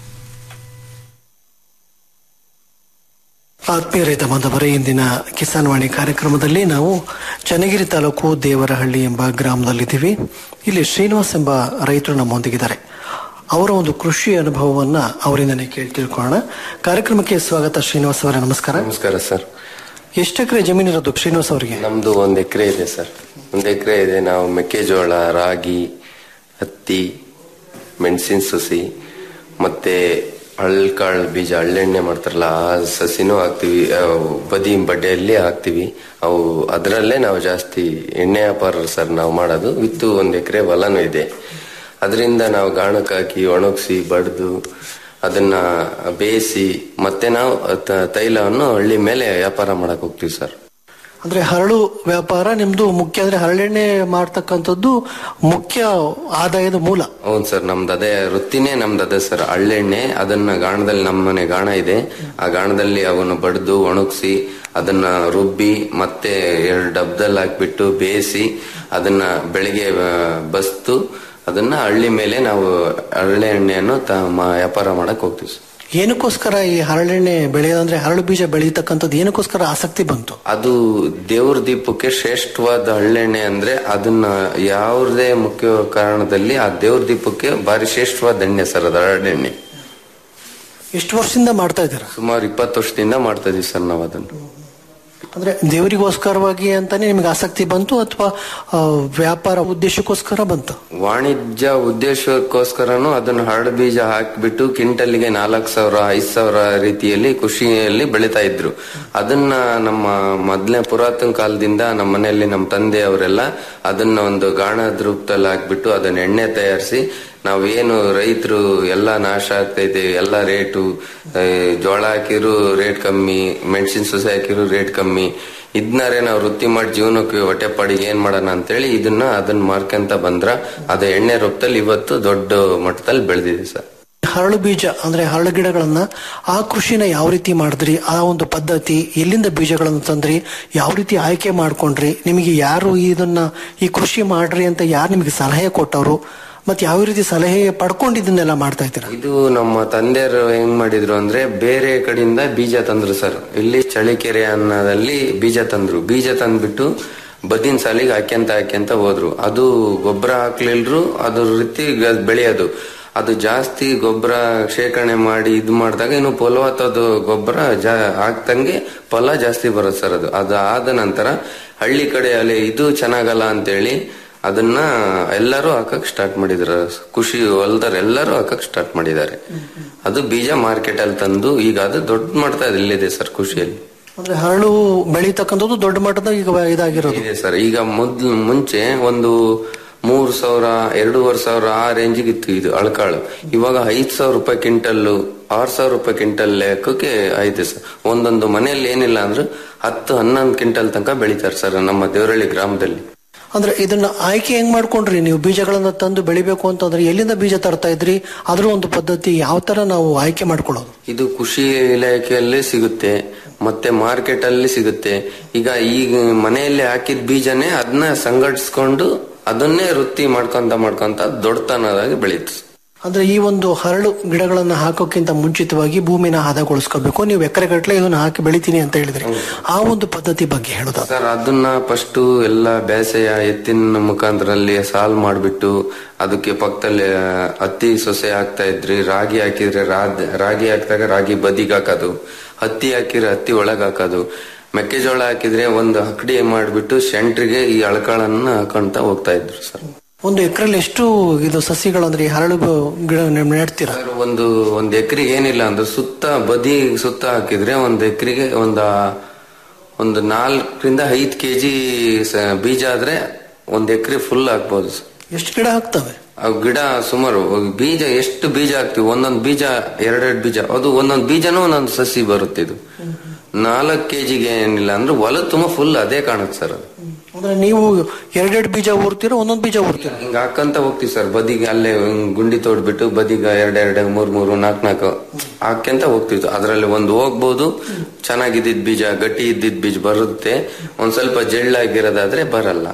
ಆತ್ಮೀಯ ರೈತ ಬಾಂಧವರೇ ಇಂದಿನ ಕಿಸಾನ್ ವಾಣಿ ಕಾರ್ಯಕ್ರಮದಲ್ಲಿ ನಾವು ಚನ್ನಗಿರಿ ತಾಲೂಕು ದೇವರಹಳ್ಳಿ ಎಂಬ ಗ್ರಾಮದಲ್ಲಿದ್ದೀವಿ ಇಲ್ಲಿ ಶ್ರೀನಿವಾಸ್ ಎಂಬ ರೈತರು ನಮ್ಮೊಂದಿಗಿದ್ದಾರೆ ಅವರ ಒಂದು ಕೃಷಿ ಅನುಭವವನ್ನ ಅವರಿಂದನೇ ಕೇಳಿ ತಿಳ್ಕೊಳ್ಳೋಣ ಕಾರ್ಯಕ್ರಮಕ್ಕೆ ಸ್ವಾಗತ ಶ್ರೀನಿವಾಸ್ ಅವರೇ ನಮಸ್ಕಾರ ನಮಸ್ಕಾರ ಸರ್ ಎಷ್ಟು ಎಕರೆ ಜಮೀನಿರೋದು ಶ್ರೀನಿವಾಸ್ ಅವರಿಗೆ ನಮ್ದು ಒಂದ್ ಎಕರೆ ಇದೆ ಸರ್ ಒಂದ್ ಎಕರೆ ಇದೆ ನಾವು ಮೆಕ್ಕೆಜೋಳ ರಾಗಿ ಹತ್ತಿ ಮೆಣಸಿನ ಸಸಿ ಮತ್ತೆ ಹಳ್ಕಾಳ್ ಬೀಜ ಹಳ್ಳೆಣ್ಣೆ ಮಾಡ್ತಾರಲ್ಲ ಆ ಸಸಿನೂ ಹಾಕ್ತಿವಿ ಆ, ಬದಿ ಬಡ್ಡೆಯಲ್ಲಿ ಹಾಕ್ತಿವಿ ಅವು ಅದರಲ್ಲೇ ನಾವು ಜಾಸ್ತಿ ಎಣ್ಣೆ ವ್ಯಾಪಾರ ಸರ್ ನಾವು ಮಾಡೋದು ವಿತ್ತು ಒಂದ್ ಎಕರೆ ಹೊಲನೂ ಇದೆ ಅದರಿಂದ ನಾವು ಗಾಣಕ್ಕೆ ಹಾಕಿ ಒಣಗಿಸಿ ಬಡ್ದು ಅದನ್ನ ಬೇಯಿಸಿ ಮತ್ತೆ ನಾವು ತ- ತೈಲವನ್ನು ಹಳ್ಳಿ ಮೇಲೆ ವ್ಯಾಪಾರ ಮಾಡಕ್ ಹೋಗ್ತೀವಿ ಸರ್ ಅಂದ್ರೆ ಹರಳು ವ್ಯಾಪಾರ ನಿಮ್ದು ಮುಖ್ಯ ಅಂದ್ರೆ ಹರಳೆಣ್ಣೆ ಮಾಡ್ತಕ್ಕಂಥದ್ದು ಮುಖ್ಯ ಆದಾಯದ ಮೂಲ ಹೌದು ಸರ್ ನಮ್ದು ಅದೇ ವೃತ್ತಿನೇ ನಮ್ದು ಅದೇ ಸರ್ ಹಳ್ಳೆಣ್ಣೆ ಅದನ್ನ ಗಾಣದಲ್ಲಿ ನಮ್ಮ ಮನೆ ಗಾಣ ಇದೆ ಆ ಗಾಣದಲ್ಲಿ ಅವನ್ನ ಬಡ್ದು ಒಣಗಿಸಿ ಅದನ್ನ ರುಬ್ಬಿ ಮತ್ತೆ ಎರಡು ಡಬ್ದಲ್ಲಿ ಹಾಕ್ಬಿಟ್ಟು ಬೇಯಿಸಿ ಅದನ್ನ ಬೆಳಿಗ್ಗೆ ಆ, ಬಸ್ತು ಅದನ್ನ ಹಳ್ಳಿ ಮೇಲೆ ನಾವು ಹರಳೆ ಎಣ್ಣೆಯನ್ನು ತ- ಮ- ವ್ಯಾಪಾರ ಮಾಡಕ್ ಹೋಗ್ತೀವಿ ಸರ್ ಏನಕ್ಕೋಸ್ಕರ ಈ ಹರಳೆಣ್ಣೆ ಬೆಳೆಯೋದಂದ್ರೆ ಹರಳು ಬೀಜ ಬೆಳೀತಕ್ಕಂಥದ್ದು ಏನಕ್ಕೋಸ್ಕರ ಆಸಕ್ತಿ ಬಂತು ಅದು ದೇವ್ರ ದೀಪಕ್ಕೆ ಶ್ರೇಷ್ಠವಾದ ಹಳ್ಳೆಣ್ಣೆ ಅಂದ್ರೆ ಅದನ್ನ ಯಾವುದೇ ಮುಖ್ಯ ಕಾರಣದಲ್ಲಿ ಆ ದೇವ್ರ ದೀಪಕ್ಕೆ ಭಾರಿ ಶ್ರೇಷ್ಠವಾದ ಎಣ್ಣೆ ಸರ್ ಅದು ಹರಳೆಣ್ಣೆ ಎಷ್ಟು ವರ್ಷದಿಂದ ಮಾಡ್ತಾ ಇದ್ದೀರಾ ಸುಮಾರು ಇಪ್ಪತ್ತು ವರ್ಷದಿಂದ ಮಾಡ್ತಾ ಇದೀವಿ ಸರ್ ನಾವು ಅದನ್ನು ಅಂದ್ರೆ ದೇವರಿಗೋಸ್ಕರವಾಗಿ ಅಂತಾನೆ ನಿಮ್ಗೆ ಆಸಕ್ತಿ ಬಂತು ಅಥವಾ ವ್ಯಾಪಾರ ಉದ್ದೇಶಕ್ಕೋಸ್ಕರ ಬಂತು ವಾಣಿಜ್ಯ ಉದ್ದೇಶಕ್ಕೋಸ್ಕರನು ಅದನ್ನ ಹರಡು ಬೀಜ ಹಾಕಿಬಿಟ್ಟು ಕ್ವಿಂಟಲ್ಗೆ ನಾಲ್ಕು ಸಾವಿರ ಐದ್ ಸಾವಿರ ರೀತಿಯಲ್ಲಿ ಕೃಷಿಯಲ್ಲಿ ಬೆಳೀತಾ ಇದ್ರು ಅದನ್ನ ನಮ್ಮ ಮೊದಲನೇ ಪುರಾತನ ಕಾಲದಿಂದ ನಮ್ಮ ಮನೆಯಲ್ಲಿ ನಮ್ಮ ತಂದೆ ಅವರೆಲ್ಲ ಅದನ್ನ ಒಂದು ಗಾಣದ ರೂಪದಲ್ಲಿ ಹಾಕ್ಬಿಟ್ಟು ಅದನ್ನ ಎಣ್ಣೆ ತಯಾರಿಸಿ ನಾವೇನು ರೈತರು ಎಲ್ಲ ನಾಶ ಆಗ್ತೈತೆ ಎಲ್ಲ ರೇಟು ಆ, ಜೋಳ ಹಾಕಿರು ರೇಟ್ ಕಮ್ಮಿ ಮೆಣಸಿನ ಸೊಸೆ ಹಾಕಿರು ರೇಟ್ ಕಮ್ಮಿ ಇದ್ನಾರೆ ನಾವು ವೃತ್ತಿ ಮಾಡಿ ಜೀವನಕ್ಕೆ ಹೊಟ್ಟೆಪಾಡಿಗೆ ಏನ್ ಮಾಡೋಣ ಅಂತೇಳಿ ಇದನ್ನ ಅದನ್ನ ಮಾರ್ಕೊಂತ ಬಂದ್ರ ಅದ ಎಣ್ಣೆ ರೂಪದಲ್ಲಿ ಇವತ್ತು ದೊಡ್ಡ ಮಟ್ಟದಲ್ಲಿ ಬೆಳೆದಿದೆ ಸರ್ ಹರಳು ಬೀಜ ಅಂದ್ರೆ ಹರಳು ಗಿಡಗಳನ್ನ ಆ ಕೃಷಿನ ಯಾವ ರೀತಿ ಮಾಡಿದ್ರಿ ಆ ಒಂದು ಪದ್ಧತಿ ಎಲ್ಲಿಂದ ಬೀಜಗಳನ್ನು ತಂದ್ರಿ ಯಾವ ರೀತಿ ಆಯ್ಕೆ ಮಾಡ್ಕೊಂಡ್ರಿ ನಿಮಗೆ ಯಾರು ಇದನ್ನ ಈ ಕೃಷಿ ಮಾಡ್ರಿ ಅಂತ ಯಾರು ನಿಮಗೆ ಸಲಹೆ ಕೊಟ್ಟವರು ಮತ್ತೆ ಯಾವ ರೀತಿ ಸಲಹೆ ಪಡ್ಕೊಂಡು ಇದನ್ನೆಲ್ಲ ಮಾಡ್ತಾ ಇದ್ದೀರಾ ಇದು ನಮ್ಮ ತಂದೆಯರು ಹೆಂಗ್ ಮಾಡಿದ್ರು ಅಂದ್ರೆ ಬೇರೆ ಕಡೆಯಿಂದ ಬೀಜ ತಂದ್ರು ಸರ್ ಇಲ್ಲಿ ಚಳಿಕೆರೆ ಅನ್ನದಲ್ಲಿ ಬೀಜ ತಂದ್ರು ಬೀಜ ತಂದ್ಬಿಟ್ಟು ಬದಿನ ಸಾಲಿಗೆ ಹಾಕ್ಯಂತ ಹಾಕ್ಯಂತ ಹೋದ್ರು ಅದು ಗೊಬ್ಬರ ಹಾಕ್ಲಿಲ್ರು ಅದ್ರ ರೀತಿ ಗ- ಬೆಳೆಯೋದು ಅದು ಜಾಸ್ತಿ ಗೊಬ್ಬರ ಶೇಖರಣೆ ಮಾಡಿ ಇದು ಮಾಡಿದಾಗ ಇನ್ನು ಫಲವತ್ತಾದ ಗೊಬ್ಬರ ಜಾ ಹಾಕ್ದಂಗೆ ಫಲ ಜಾಸ್ತಿ ಬರುತ್ತೆ ಸರ್ ಅದು ಅದು ಆದ ನಂತರ ಹಳ್ಳಿ ಕಡೆ ಅಲ್ಲಿ ಇದು ಚೆನ್ನಾಗಲ್ಲ ಅಂತೇಳಿ ಅದನ್ನ ಎಲ್ಲರೂ ಹಾಕಕ್ ಸ್ಟಾರ್ಟ್ ಮಾಡಿದ್ರು ಖುಷಿ ಹೊಲ್ದರ್ ಎಲ್ಲರೂ ಹಾಕಕ್ ಸ್ಟಾರ್ಟ್ ಮಾಡಿದ್ದಾರೆ ಅದು ಬೀಜ ಮಾರ್ಕೆಟ್ ಅಲ್ಲಿ ತಂದು ಈಗ ಅದು ದೊಡ್ಡ ಮಟ್ಟದಲ್ಲಿ ಇಲ್ಲಿದೆ ಸರ್ ಖುಷಿಯಲ್ಲಿ ಅಂದ್ರೆ ಹರಳು ಬೆಳೀತಕ್ಕಂಥದ್ದು ದೊಡ್ಡ ಮಟ್ಟದ ಈಗ ಇದಾಗಿರೋದು ಇದೆ ಸರ್ ಈಗ ಮೊದ್ಲು ಮುಂಚೆ ಒಂದು ಮೂರ್ ಸಾವಿರ ಎರಡೂವರೆ ಸಾವಿರ ಆ ರೇಂಜಿಗೆ ಇತ್ತು ಇದು ಅಳ್ಕಾಳು ಇವಾಗ ಐದ್ ಸಾವಿರ ರೂಪಾಯಿ ಕ್ವಿಂಟಲ್ಲು ಆರ್ ಸಾವಿರ ರೂಪಾಯಿ ಕ್ವಿಂಟಲ್ ಲೆಕ್ಕಕ್ಕೆ ಐತೆ ಸರ್ ಒಂದೊಂದು ಮನೆಯಲ್ಲಿ ಏನಿಲ್ಲ ಅಂದ್ರೆ ಹತ್ತು ಹನ್ನೊಂದು ಕ್ವಿಂಟಲ್ ತನಕ ಬೆಳಿತಾರೆ ಸರ್ ನಮ್ಮ ದೇವರಳ್ಳಿ ಗ್ರಾಮದಲ್ಲಿ ಅಂದ್ರೆ ಇದನ್ನ ಆಯ್ಕೆ ಹೆಂಗ್ ಮಾಡ್ಕೊಂಡ್ರಿ ನೀವು ಬೀಜಗಳನ್ನ ತಂದು ಬೆಳಿಬೇಕು ಅಂತಂದ್ರೆ ಎಲ್ಲಿಂದ ಬೀಜ ತರ್ತಾ ಇದ್ರಿ ಅದ್ರ ಒಂದು ಪದ್ಧತಿ ಯಾವ ತರ ನಾವು ಆಯ್ಕೆ ಮಾಡ್ಕೊಳ್ಳೋದು ಇದು ಕೃಷಿ ಇಲಾಖೆಯಲ್ಲಿ ಸಿಗುತ್ತೆ ಮತ್ತೆ ಮಾರ್ಕೆಟ್ ಅಲ್ಲಿ ಸಿಗುತ್ತೆ ಈಗ ಈಗ ಮನೆಯಲ್ಲಿ ಹಾಕಿದ ಬೀಜನೇ ಅದನ್ನ ಸಂಘಟಿಸ್ಕೊಂಡು ಅದನ್ನೇ ವೃತ್ತಿ ಮಾಡ್ಕೊಂತ ಮಾಡ್ಕೊಂತ ದೊಡ್ಡತನದಾಗಿ ಬೆಳೀತು ಅಂದ್ರೆ ಈ ಒಂದು ಹರಳು ಗಿಡಗಳನ್ನ ಹಾಕೋಕ್ಕಿಂತ ಮುಂಚಿತವಾಗಿ ಭೂಮಿನ ಹದಗೊಳಿಸ್ಕೋಬೇಕು ನೀವು ಎಕರೆಗಟ್ಟಲೆ ಇದನ್ನ ಹಾಕಿ ಬೆಳಿತೀನಿ ಅಂತ ಹೇಳಿದ್ರಿ ಆ ಒಂದು ಪದ್ಧತಿ ಬಗ್ಗೆ ಹೇಳೋದು ಸರ್ ಅದನ್ನ ಫಸ್ಟ್ ಎಲ್ಲ ಬೇಸೆಯ ಎತ್ತಿನ ಮುಖಾಂತರಲ್ಲಿ ಸಾಲ್ ಮಾಡ್ಬಿಟ್ಟು ಅದಕ್ಕೆ ಪಕ್ಕದಲ್ಲಿ ಆ, ಹತ್ತಿ ಸೊಸೆ ಹಾಕ್ತಾ ಇದ್ರಿ ರಾಗಿ ಹಾಕಿದ್ರೆ ರಾದ್- ರಾಗಿ ಹಾಕಿದಾಗ ರಾಗಿ ಬದಿಗೆ ಹಾಕೋದು ಹತ್ತಿ ಹಾಕಿದ್ರೆ ಹತ್ತಿ ಒಳಗ್ ಹಾಕೋದು ಮೆಕ್ಕೆಜೋಳ ಹಾಕಿದ್ರೆ ಒಂದು ಹಕಡಿ ಮಾಡ್ಬಿಟ್ಟು ಸೆಂಟ್ರಿಗೆ ಈ ಅಳಕಾಳನ್ನ ಹಾಕೊಂತ ಹೋಗ್ತಾ ಇದ್ರು ಸರ್ ಒಂದು ಎಕರೆಲಿ ಎಷ್ಟು ಇದು ಸಸಿಗಳು ಅಂದ್ರೆ ಈ ಹರಳು ಗಿಡ ನೆಡ್ತೀರಾ ಸರ್ ಒಂದು ಒಂದ್ ಎಕರೆಗೆ ಏನಿಲ್ಲ ಅಂದ್ರೆ ಸುತ್ತ ಬದಿ ಸುತ್ತ ಹಾಕಿದ್ರೆ ಒಂದ್ ಎಕರೆಗೆ ಒಂದ ಒಂದು ನಾಲ್ಕರಿಂದ ಐದ್ ಕೆಜಿ ಬೀಜ ಆದ್ರೆ ಒಂದ್ ಎಕರೆ ಫುಲ್ ಹಾಕ್ಬೋದು ಸರ್ ಎಷ್ಟು ಗಿಡ ಹಾಕ್ತವೆ ಅವು ಗಿಡ ಸುಮಾರು ಬೀಜ ಎಷ್ಟು ಬೀಜ ಹಾಕ್ತಿವಿ ಒಂದೊಂದ್ ಬೀಜ ಎರಡೆರಡು ಬೀಜ ಅದು ಒಂದೊಂದ್ ಬೀಜನೂ ಒಂದೊಂದು ಸಸಿ ಬರುತ್ತೆ ಇದು ನಾಲ್ಕು ಕೆಜಿಗೆ ಏನಿಲ್ಲ ಅಂದ್ರೆ ಹೊಲ ತುಂಬಾ ಫುಲ್ ಅದೇ ಕಾಣುತ್ತೆ ಸರ್ ಅದು ಅಂದ್ರೆ ನೀವು ಎರಡೆರಡು ಬೀಜ ಊರ್ತೀರಾ ಒಂದೊಂದು ಬೀಜ ಊರ್ತೀರಾ ಹಿಂಗ ಹಾಕಂತ ಹೋಗ್ತಿವಿ ಸರ್ ಬದಿಗೆ ಅಲ್ಲೇ ಹಿಂಗ್ ಗುಂಡಿ ತೋಡ್ಬಿಟ್ಟು ಬದಿಗ ಎರಡೆರಡು ಮೂರ್ ಮೂರು ನಾಲ್ಕು ನಾಲ್ಕು ಹಾಕ್ಯಂತ ಹೋಗ್ತಿದ್ವು ಅದ್ರಲ್ಲಿ ಒಂದು ಹೋಗ್ಬೋದು ಚೆನ್ನಾಗಿದ್ದಿದ್ ಬೀಜ ಗಟ್ಟಿ ಇದ್ದಿದ್ ಬೀಜ ಬರುತ್ತೆ ಒಂದ್ ಸ್ವಲ್ಪ ಜಳ್ಳಾಗಿರೋದಾದ್ರೆ ಬರಲ್ಲ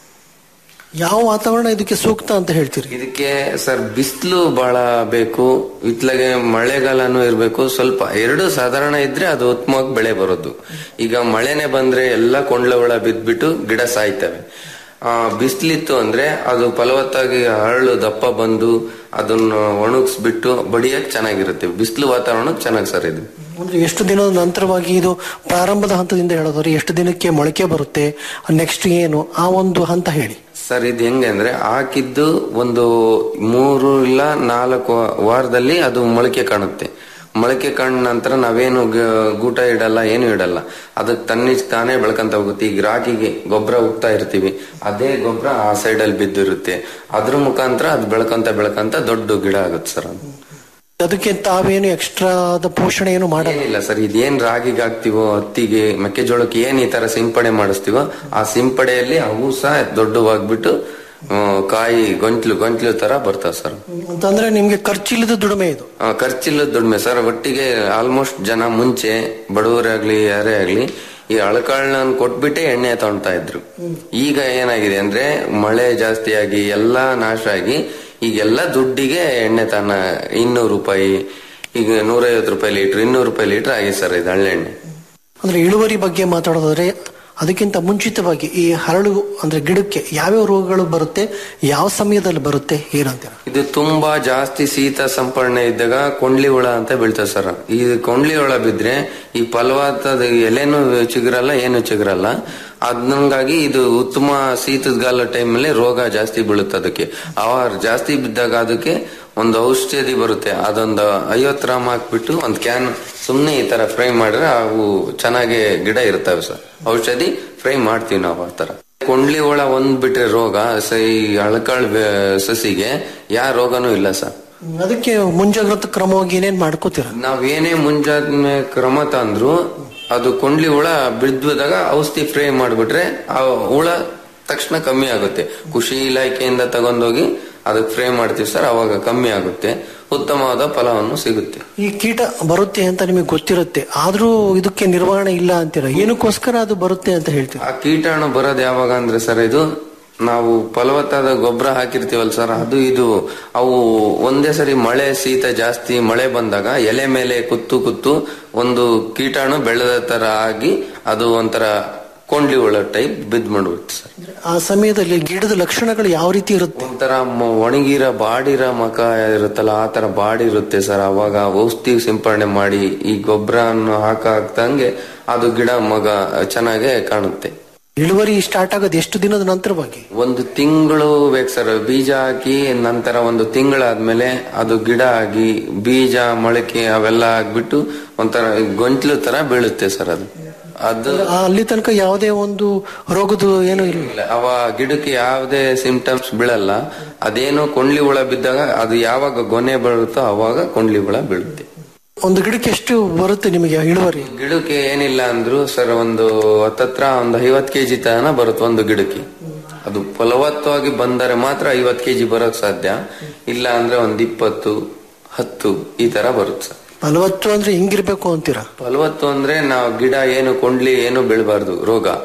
ಯಾವ ವಾತಾವರಣ ಇದಕ್ಕೆ ಸೂಕ್ತ ಅಂತ ಹೇಳ್ತೀರಿ ಇದಕ್ಕೆ ಸರ್ ಬಿಸಿಲು ಬಹಳ ಬೇಕು ಇತ್ಲಾಗೆ ಮಳೆಗಾಲನೂ ಇರ್ಬೇಕು ಸ್ವಲ್ಪ ಎರಡು ಸಾಧಾರಣ ಇದ್ರೆ ಅದು ಉತ್ತಮವಾಗಿ ಬೆಳೆ ಬರೋದು ಈಗ ಮಳೆನೆ ಬಂದ್ರೆ ಎಲ್ಲ ಕೊಂಡ್ಲ ಹುಳ ಬಿದ್ಬಿಟ್ಟು ಗಿಡ ಸಾಯ್ತವೆ ಆ ಬಿಸಿಲಿತ್ತು ಅಂದ್ರೆ ಅದು ಫಲವತ್ತಾಗಿ ಹರಳು ದಪ್ಪ ಬಂದು ಅದನ್ನ ಒಣಗಿಸ್ಬಿಟ್ಟು ಬಡಿಯಕ್ ಚೆನ್ನಾಗಿರುತ್ತೆ ಬಿಸಿಲು ವಾತಾವರಣ ಚೆನ್ನಾಗಿ ಸರ್ ಇದು ಅಂದ್ರೆ ಎಷ್ಟು ದಿನದ ನಂತರವಾಗಿ ಇದು ಪ್ರಾರಂಭದ ಹಂತದಿಂದ ಹೇಳೋದಾದ್ರೆ ಎಷ್ಟು ದಿನಕ್ಕೆ ಮೊಳಕೆ ಬರುತ್ತೆ ನೆಕ್ಸ್ಟ್ ಏನು ಆ ಒಂದು ಹಂತ ಹೇಳಿ ಸರ್ ಇದು ಹೆಂಗೆ ಅಂದ್ರೆ ಹಾಕಿದ್ದು ಒಂದು ಮೂರು ಇಲ್ಲ ನಾಲ್ಕು ವಾರದಲ್ಲಿ ಅದು ಮೊಳಕೆ ಕಾಣುತ್ತೆ ಮೊಳಕೆ ಕಂಡ ನಂತರ ನಾವೇನು ಗ- ಗೂಟ ಇಡಲ್ಲ ಏನು ಇಡಲ್ಲ ಅದಕ್ಕೆ ತನ್ನಿಚ್ ತಾನೇ ಬೆಳ್ಕಂತ ಹೋಗುತ್ತೆ ಈಗ ರಾಗಿಗೆ ಗೊಬ್ಬರ ಉಗ್ತಾ ಇರ್ತೀವಿ ಅದೇ ಗೊಬ್ಬರ ಆ ಸೈಡಲ್ಲಿ ಬಿದ್ದಿರುತ್ತೆ ಅದ್ರ ಮುಖಾಂತರ ಅದು ಬೆಳ್ಕಂತ ಬೆಳ್ಕಂತ ದೊಡ್ಡ ಗಿಡ ಆಗುತ್ತೆ ಸರ್ ಅದು ಅದಕ್ಕೆ ತಾವೇನು ಎಕ್ಸ್ಟ್ರಾ ಪೋಷಣೆ ಏನು ಮಾಡಲ್ಲ ಏನಿಲ್ಲ ಸರ್ ಇದೇನ್ ರಾಗಿಗೆ ಹಾಕ್ತಿವೋ ಹತ್ತಿಗೆ ಮೆಕ್ಕೆಜೋಳಕ್ಕೆ ಏನ್ ಈ ತರ ಸಿಂಪಡಣೆ ಮಾಡಿಸ್ತೀವೋ ಆ ಸಿಂಪಡೆಯಲ್ಲಿ ಅವು ಸಹ ದೊಡ್ಡವಾಗ್ಬಿಟ್ಟು ಆ, ಕಾಯಿ ಗೊಂಟ್ಲು ಗೊಂಟ್ಲು ತರ ಬರ್ತಾವ ಸರ್ ಅಂತಂದ್ರೆ ನಿಮ್ಗೆ ಖರ್ಚಿಲ್ಲದ ದುಡಿಮೆ ಇದು ಆ, ಖರ್ಚಿಲ್ಲದ ದುಡಿಮೆ ಸರ್ ಒಟ್ಟಿಗೆ ಆಲ್ಮೋಸ್ಟ್ ಜನ ಮುಂಚೆ ಬಡವರಾಗ್ಲಿ ಯಾರೇ ಆಗ್ಲಿ ಈ ಅಳಕಾಳನ್ನ ಕೊಟ್ಬಿಟ್ಟೆ ಎಣ್ಣೆ ತಗೊಳ್ತಾ ಇದ್ರು ಈಗ ಏನಾಗಿದೆ ಅಂದ್ರೆ ಮಳೆ ಜಾಸ್ತಿ ಆಗಿ ಎಲ್ಲಾ ನಾಶ ಆಗಿ ಈಗೆಲ್ಲ ದುಡ್ಡಿಗೆ ಎಣ್ಣೆ ತಾನ ಇನ್ನೂರು ರೂಪಾಯಿ ಈಗ ನೂರೈವತ್ತು ರೂಪಾಯಿ ಲೀಟರ್ ಇನ್ನೂರು ರೂಪಾಯಿ ಲೀಟರ್ ಆಗಿದೆ ಸರ್ ಇದು ಹಳ್ಳೆಣ್ಣೆ ಅಂದ್ರೆ ಇಳುವರಿ ಬಗ್ಗೆ ಮಾತಾಡೋದಾದ್ರೆ ಅದಕ್ಕಿಂತ ಮುಂಚಿತವಾಗಿ ಈ ಹರಳು ಅಂದ್ರೆ ಗಿಡಕ್ಕೆ ಯಾವ್ಯಾವ ರೋಗಗಳು ಬರುತ್ತೆ ಯಾವ ಸಮಯದಲ್ಲಿ ಬರುತ್ತೆ ಏನಂತೀರ ಇದು ತುಂಬಾ ಜಾಸ್ತಿ ಶೀತ ಸಂಪರ್ಣೆ ಇದ್ದಾಗ ಕೊಂಡ್ಲಿ ಹುಳ ಅಂತ ಬೀಳ್ತದೆ ಸರ್ ಈ ಕೊಂಡ್ಲಿ ಹುಳ ಬಿದ್ರೆ ಈ ಫಲವತ್ತಾದ ಎಲೆನೂ ಚಿಗುರಲ್ಲ ಏನು ಚಿಗುರಲ್ಲ ಅದ್ನಂಗಾಗಿ ಇದು ಉತ್ತಮ ಶೀತದಗಾಲ ಟೈಮಲ್ಲಿ ರೋಗ ಜಾಸ್ತಿ ಬೀಳುತ್ತೆ ಅದಕ್ಕೆ ಅವಾಗ ಜಾಸ್ತಿ ಬಿದ್ದಾಗ ಅದಕ್ಕೆ ಒಂದು ಔಷಧಿ ಬರುತ್ತೆ ಅದೊಂದು ಐವತ್ತು ಗ್ರಾಮ್ ಹಾಕ್ಬಿಟ್ಟು ಒಂದು ಕ್ಯಾನ್ ಸುಮ್ನೆ ಈ ತರ ಫ್ರೈ ಮಾಡಿದ್ರೆ ಅವು ಚೆನ್ನಾಗಿ ಗಿಡ ಇರ್ತವೆ ಸರ್ ಔಷಧಿ ಫ್ರೈ ಮಾಡ್ತೀವಿ ನಾವು ಆ ತರ ಕೊಂಡ್ಲಿ ಹುಳ ಒಂದ್ ಬಿಟ್ರೆ ರೋಗ ಸ ಈ ಅಳಕಾಳ್ ಬೆ- ಸಸಿಗೆ ಯಾವ ರೋಗನೂ ಇಲ್ಲ ಸರ್ ಅದಕ್ಕೆ ಮುಂಜಾಗ್ರತಾ ಕ್ರಮವಾಗಿ ಏನೇನ್ ಮಾಡ್ಕೋತೀರ ನಾವ್ ಏನೇ ಮುಂಜಾನೆ ಕ್ರಮ ತಂದ್ರು ಅದು ಕೊಂಡ್ಲಿ ಹುಳ ಬಿದ್ದಾಗ ಔಷಧಿ ಫ್ರೈ ಮಾಡ್ಬಿಟ್ರೆ ಆ ಹುಳ ತಕ್ಷಣ ಕಮ್ಮಿ ಆಗುತ್ತೆ ಕೃಷಿ ಇಲಾಖೆಯಿಂದ ತಗೊಂಡೋಗಿ ಅದಕ್ಕೆ ಫ್ರೈ ಮಾಡ್ತೀವಿ ಸರ್ ಅವಾಗ ಕಮ್ಮಿ ಆಗುತ್ತೆ ಉತ್ತಮವಾದ ಫಲವನ್ನು ಸಿಗುತ್ತೆ ಈ ಕೀಟ ಬರುತ್ತೆ ಅಂತ ನಿಮಗೆ ಗೊತ್ತಿರುತ್ತೆ ಆದ್ರೂ ಇದಕ್ಕೆ ನಿರ್ವಹಣೆ ಇಲ್ಲ ಅಂತೀರ ಏನಕ್ಕೋಸ್ಕರ ಅದು ಬರುತ್ತೆ ಅಂತ ಹೇಳ್ತೀರಾ ಆ ಕೀಟಾಣು ಬರೋದು ಯಾವಾಗ ಅಂದ್ರೆ ಸರ್ ಇದು ನಾವು ಫಲವತ್ತಾದ ಗೊಬ್ಬರ ಹಾಕಿರ್ತೀವಲ್ಲ ಸರ್ ಅದು ಇದು ಅವು ಒಂದೇ ಸರಿ ಮಳೆ ಶೀತ ಜಾಸ್ತಿ ಮಳೆ ಬಂದಾಗ ಎಲೆ ಮೇಲೆ ಕುತ್ತು ಕುತ್ತು ಒಂದು ಕೀಟಾಣು ಬೆಳೆದ ತರ ಆಗಿ ಅದು ಒಂಥರ ಕೊಂಡ್ಲಿ ಹುಳ ಟೈಪ್ ಬಿದ್ ಮಾಡ್ಬಿಡುತ್ತೆ ಸರ್ ಆ ಸಮಯದಲ್ಲಿ ಗಿಡದ ಲಕ್ಷಣಗಳು ಯಾವ ರೀತಿ ಇರುತ್ತೆ ಒಂಥರ ಮ- ಒಣಗಿರ ಬಾಡಿರ ಮಕ ಇರುತ್ತಲ್ಲ ಆ ತರ ಬಾಡಿ ಇರುತ್ತೆ ಸರ್ ಅವಾಗ ಔಷಧಿ ಸಿಂಪರಣೆ ಮಾಡಿ ಈ ಗೊಬ್ಬರನ್ನು ಹಾಕ ಹಾಕ್ದಂಗೆ ಅದು ಗಿಡ ಮಗ ಚೆನ್ನಾಗೆ ಕಾಣುತ್ತೆ ಇಳುವರಿ ಸ್ಟಾರ್ಟ್ ಆಗೋದು ಎಷ್ಟು ದಿನದ ನಂತರವಾಗಿ ಒಂದು ತಿಂಗಳು ಬೇಕು ಸರ್ ಬೀಜ ಹಾಕಿ ನಂತರ ಒಂದು ತಿಂಗಳಾದ್ಮೇಲೆ ಅದು ಗಿಡ ಆಗಿ ಬೀಜ ಮೊಳಕೆ ಅವೆಲ್ಲ ಆಗ್ಬಿಟ್ಟು ಒಂಥರ ಗೊಂಚಲು ತರ ಬೀಳುತ್ತೆ ಸರ್ ಅದು ಅದು ಆ, ಅಲ್ಲಿ ತನಕ ಯಾವುದೇ ಒಂದು ರೋಗದ ಏನು ಇಲ್ಲ ಇಲ್ಲ ಅವ ಗಿಡಕ್ಕೆ ಯಾವುದೇ ಸಿಂಪ್ಟಮ್ಸ್ ಬೀಳಲ್ಲ ಅದೇನೋ ಕೊಂಡ್ಲಿ ಹುಳ ಬಿದ್ದಾಗ ಅದು ಯಾವಾಗ ಗೊನೆ ಬೀಳುತ್ತೋ ಅವಾಗ ಕೊಂಡ್ಲಿ ಹುಳ ಬೀಳುತ್ತೆ ಒಂದು ಗಿಡಕ್ಕೆ ಎಷ್ಟು ಬರುತ್ತೆ ನಿಮಗೆ ಇಳುವರಿ ಗಿಡಕ್ಕೆ ಏನಿಲ್ಲ ಅಂದ್ರು ಸರ್ ಒಂದು ಹತ್ತತ್ರ ಒಂದು ಐವತ್ ಕೆಜಿ ತನ ಬರುತ್ತೆ ಒಂದು ಗಿಡಕ್ಕೆ ಅದು ಫಲವತ್ತವಾಗಿ ಬಂದರೆ ಮಾತ್ರ ಐವತ್ ಕೆಜಿ ಬರೋಕ್ ಸಾಧ್ಯ ಇಲ್ಲ ಅಂದ್ರೆ ಒಂದ್ ಇಪ್ಪತ್ತು ಹತ್ತು ಈ ತರ ಬರುತ್ತೆ ಸರ್ ಫಲವತ್ತು ಅಂದ್ರೆ ಹಿಂಗಿರ್ಬೇಕು ಅಂತೀರಾ ಫಲವತ್ತು ಅಂದ್ರೆ ನಾವು ಗಿಡ ಏನು ಕೊಂಡ್ಲಿ ಏನು ಬೀಳಬಾರ್ದು ರೋಗ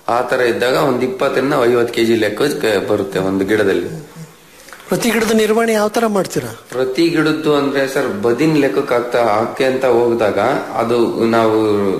ಆ ತರ ಇದ್ದಾಗ ಒಂದ್ ಇಪ್ಪತ್ತರಿಂದ ಐವತ್ತು ಕೆಜಿ ಲೆಕ್ಕ ಬರುತ್ತೆ ಒಂದು ಗಿಡದಲ್ಲಿ ಪ್ರತಿ ಗಿಡದ ನಿರ್ವಹಣೆ ಯಾವ ತರ ಮಾಡ್ತೀರಾ ಪ್ರತಿ ಗಿಡದ್ದು ಅಂದ್ರೆ ಸರ್ ಬದಿನ್ ಲೆಕ್ಕಕ್ಕೆ ಆಗ್ತಾ ಹಾಕಿ ಅಂತ ಹೋಗಿದಾಗ ಅದು ನಾವು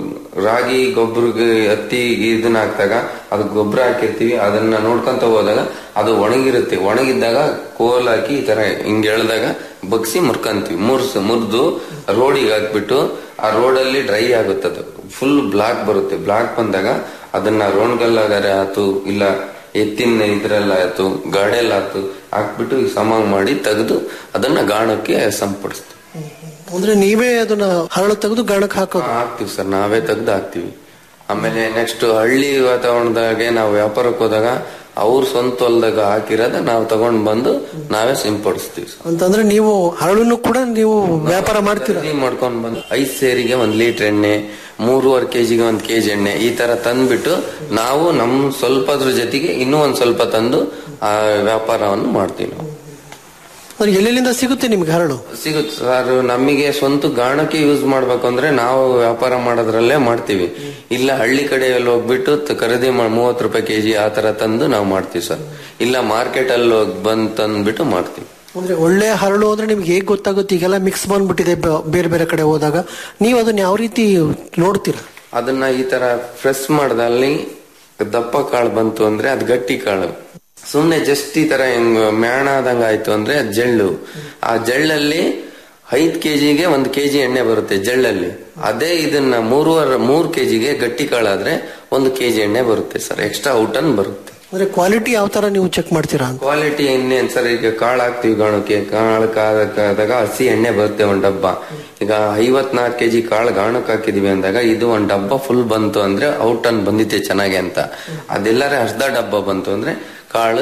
ರಾಗಿ ಗೊಬ್ಬರ ಹತ್ತಿ ಇದನ್ನ ಹಾಕಿದಾಗ ಅದು ಗೊಬ್ಬರ ಹಾಕಿರ್ತೀವಿ ಅದನ್ನ ನೋಡ್ಕೊಂತ ಹೋದಾಗ ಅದು ಒಣಗಿರುತ್ತೆ ಒಣಗಿದ್ದಾಗ ಕೋಲ್ ಹಾಕಿ ಈ ತರ ಹಿಂಗ್ ಎಳ್ದಾಗ ಬಗ್ಸಿ ಮುರ್ಕಂತೀವಿ ಮುರ್ಸ್ ಮುರಿದು ರೋಡಿಗೆ ಹಾಕ್ಬಿಟ್ಟು ಆ ರೋಡಲ್ಲಿ ಡ್ರೈ ಆಗುತ್ತೆ ಅದು ಫುಲ್ ಬ್ಲಾಕ್ ಬರುತ್ತೆ ಬ್ಲಾಕ್ ಬಂದಾಗ ಅದನ್ನ ರೋಣ್ಗಲ್ಲಾಗಾರೆ ಆತು ಇಲ್ಲ ಎತ್ತಿನ ಇದ್ರೆಲ್ಲ ಆಯ್ತು ಗಾಡಿಯಲ್ಲ ಆಯ್ತು ಹಾಕ್ಬಿಟ್ಟು ಸಮ ಮಾಡಿ ತೆಗೆದು ಅದನ್ನ ಗಾಣಕ್ಕೆ ಸಂಪಡಿಸ್ತೀವಿ ಅಂದ್ರೆ ನೀವೇ ಅದನ್ನ ಹರಳು ತೆಗೆದು ಗಾಣಕ್ಕೆ ಹಾಕೋದು ಹಾಕ್ತಿವಿ ಸರ್ ನಾವೇ ತೆಗ್ದು ಹಾಕ್ತಿವಿ ಆಮೇಲೆ ನೆಕ್ಸ್ಟ್ ಹಳ್ಳಿ ವಾತಾವರಣದಾಗೆ ನಾವು ವ್ಯಾಪಾರಕ್ಕೆ ಹೋದಾಗ ಅವ್ರ ಸ್ವಂತ ಹೊಲ್ದಾಗ ಹಾಕಿರೋದ ನಾವು ತಗೊಂಡ್ ಬಂದು ನಾವೇ ಸಿಂಪಡಿಸ್ತೀವಿ ಸರ್ ಅಂತಂದ್ರೆ ನೀವು ಹರಳನ್ನು ಕೂಡ ನೀವು ವ್ಯಾಪಾರ ಮಾಡ್ತೀರಾ ಖರೀದಿ ಮಾಡ್ಕೊಂಡ್ ಬಂದು ಐದ್ ಸೇರಿಗೆ ಒಂದ್ ಲೀಟರ್ ಎಣ್ಣೆ ಮೂರುವರೆ ಕೆಜಿಗೆ ಒಂದ್ ಕೆಜಿ ಎಣ್ಣೆ ಈ ತರ ತಂದ್ಬಿಟ್ಟು ನಾವು ನಮ್ ಸ್ವಲ್ಪದ್ರ ಜೊತೆಗೆ ಇನ್ನೂ ಒಂದ್ ಸ್ವಲ್ಪ ತಂದು ಆ ವ್ಯಾಪಾರವನ್ನು ಮಾಡ್ತೀವಿ ನಾವು ಅಂದ್ರೆ ಎಲ್ಲೆಲ್ಲಿಂದ ಸಿಗುತ್ತೆ ನಿಮ್ಗೆ ಹರಳು ಸಿಗುತ್ತೆ ಸರ್ ನಮಗೆ ಸ್ವಂತ ಗಾಣಕ್ಕೆ ಯೂಸ್ ಮಾಡ್ಬೇಕು ಅಂದ್ರೆ ನಾವು ವ್ಯಾಪಾರ ಮಾಡೋದ್ರಲ್ಲೇ ಮಾಡ್ತೀವಿ ಇಲ್ಲ ಹಳ್ಳಿ ಕಡೆಯಲ್ಲಿ ಹೋಗ್ಬಿಟ್ಟು ತ- ಖರೀದಿ ಮಾಡಿ ಮೂವತ್ತು ರೂಪಾಯಿ ಕೆಜಿ ಆ ತರ ತಂದು ನಾವು ಮಾಡ್ತೀವಿ ಸರ್ ಇಲ್ಲ ಮಾರ್ಕೆಟ್ ಅಲ್ಲಿ ಹೋಗಿ ಬಂದ್ ತಂದ್ಬಿಟ್ಟು ಮಾಡ್ತೀವಿ ಅಂದ್ರೆ ಒಳ್ಳೆ ಹರಳು ಅಂದ್ರೆ ನಿಮ್ಗೆ ಹೇಗ್ ಗೊತ್ತಾಗುತ್ತೆ ಈಗೆಲ್ಲ ಮಿಕ್ಸ್ ಬಂದ್ಬಿಟ್ಟಿದೆ ಬ- ಬೇರೆ ಬೇರೆ ಕಡೆ ಹೋದಾಗ ನೀವು ಅದನ್ನ ಯಾವ ರೀತಿ ನೋಡ್ತೀರಾ ಅದನ್ನ ಈ ತರ ಪ್ರೆಸ್ ಮಾಡ್ದಲ್ಲಿ ದಪ್ಪ ಕಾಳು ಬಂತು ಅಂದ್ರೆ ಅದು ಗಟ್ಟಿ ಕಾಳು ಸುಮ್ನೆ ಜಸ್ಟ್ ಈ ತರ ಹಿಂಗ್ ಮ್ಯಾಣ ಆದಂಗ ಆಯ್ತು ಅಂದ್ರೆ ಅದ್ ಜಳ್ಳು ಆ ಜಳ್ಳಲ್ಲಿ ಐದ್ ಕೆಜಿಗೆ ಒಂದ್ ಕೆಜಿ ಎಣ್ಣೆ ಬರುತ್ತೆ ಜಳ್ಳಲ್ಲಿ ಅದೇ ಇದನ್ನ ಮೂರುವರೆ ಮೂರ್ ಕೆಜಿಗೆ ಗಟ್ಟಿ ಕಾಳಾದ್ರೆ ಒಂದು ಕೆಜಿ ಎಣ್ಣೆ ಬರುತ್ತೆ ಸರ್ ಎಕ್ಸ್ಟ್ರಾ ಔಟನ್ ಬರುತ್ತೆ ಅಂದ್ರೆ ಕ್ವಾಲಿಟಿ ಯಾವ ತರ ನೀವು ಚೆಕ್ ಮಾಡ್ತೀರಾ ಅಂತ ಕ್ವಾಲಿಟಿ ಎಣ್ಣೆ ಸರ್ ಈಗ ಕಾಳು ಹಾಕ್ತಿವಿ ಗಾಣಕ್ಕೆ ಕಾಳು ಕಾದಾಗ ಹಸಿ ಎಣ್ಣೆ ಬರುತ್ತೆ ಒಂದ್ ಡಬ್ಬ ಈಗ ಐವತ್ನಾಲ್ಕು ಕೆಜಿ ಕಾಳು ಗಾಣಕ್ಕೆ ಹಾಕಿದೀವಿ ಅಂದಾಗ ಇದು ಒಂದ್ ಡಬ್ಬ ಫುಲ್ ಬಂತು ಅಂದ್ರೆ ಔಟನ್ ಬಂದಿತ್ತೆ ಚೆನ್ನಾಗಿ ಅಂತ ಅದೆಲ್ಲರೇ ಅರ್ಧ ಡಬ್ಬ ಬಂತು ಅಂದ್ರೆ ಕಾಳು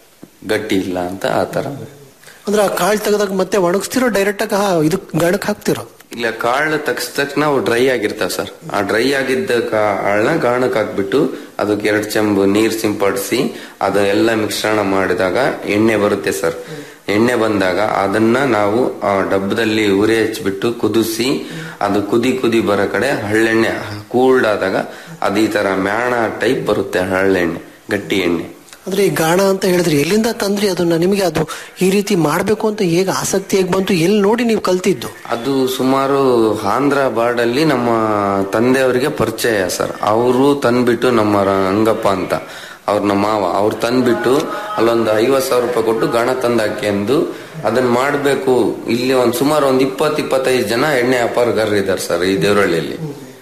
ಗಟ್ಟಿ ಇಲ್ಲ ಅಂತ ಆ ತರ ಅಂದ್ರೆ ಆ ಕಾಳು ತೆಗೆದಾಗ ಮತ್ತೆ ಒಣಗಿಸ್ತಿರೋ ಡೈರೆಕ್ಟ್ ಆಗಿ ಹಾ- ಇದು ಗಾಣಕ್ಕೆ ಹಾಕ್ತಿರೋ ಇಲ್ಲ ಕಾಳು ತಗ್ಸ್ ತಕ್ಷಣ ಅವು ಡ್ರೈ ಆಗಿರ್ತಾವ ಸರ್ ಆ ಡ್ರೈ ಆಗಿದ್ದ ಕಾಳನ್ನ ಗಾಣಕ್ಕೆ ಹಾಕ್ಬಿಟ್ಟು ಅದಕ್ಕೆ ಎರಡು ಚೆಂಬು ನೀರ್ ಸಿಂಪಡಿಸಿ ಅದು ಎಲ್ಲ ಮಿಶ್ರಣ ಮಾಡಿದಾಗ ಎಣ್ಣೆ ಬರುತ್ತೆ ಸರ್ ಎಣ್ಣೆ ಬಂದಾಗ ಅದನ್ನ ನಾವು ಆ ಡಬ್ಬದಲ್ಲಿ ಉರಿ ಹಚ್ಬಿಟ್ಟು ಕುದಿಸಿ ಅದು ಕುದಿ ಕುದಿ ಬರೋ ಕಡೆ ಹಳ್ಳೆಣ್ಣೆ ಕೂಲ್ಡ್ ಆದಾಗ ಅದು ಈ ತರ ಮ್ಯಾಣ ಟೈಪ್ ಬರುತ್ತೆ ಹಳ್ಳೆಣ್ಣೆ ಗಟ್ಟಿ ಎಣ್ಣೆ ಅಂದ್ರೆ ಈ ಗಾಣ ಅಂತ ಹೇಳಿದ್ರೆ ಎಲ್ಲಿಂದ ತಂದ್ರಿ ಅದನ್ನ ನಿಮಗೆ ಅದು ಈ ರೀತಿ ಮಾಡ್ಬೇಕು ಅಂತ ಹೇಗೆ ಆಸಕ್ತಿ ಹೇಗೆ ಬಂತು ಎಲ್ಲಿ ನೋಡಿ ನೀವು ಕಲ್ತಿದ್ದು ಅದು ಸುಮಾರು ಆಂಧ್ರ ಬಾರ್ಡಲ್ಲಿ ನಮ್ಮ ತಂದೆಯವರಿಗೆ ಪರಿಚಯ ಸರ್ ಅವರು ತಂದ್ಬಿಟ್ಟು ನಮ್ಮ ರ- ರಂಗಪ್ಪ ಅಂತ ಅವ್ರ ನಮ್ಮ ಮಾವ ಅವ್ರು ತಂದ್ಬಿಟ್ಟು ಅಲ್ಲೊಂದು ಐವತ್ ಸಾವಿರ ರೂಪಾಯಿ ಕೊಟ್ಟು ಗಾಣ ತಂದಾಕೆಂದು ಅದನ್ನ ಮಾಡ್ಬೇಕು ಇಲ್ಲಿ ಒಂದ್ ಸುಮಾರು ಒಂದ್ ಇಪ್ಪತ್ ಇಪ್ಪತ್ತೈದು ಜನ ಎಣ್ಣೆ ವ್ಯಾಪಾರಗಾರರು ಇದಾರೆ ಸರ್ ಈ ದೇವರಹಳ್ಳಿಯಲ್ಲಿ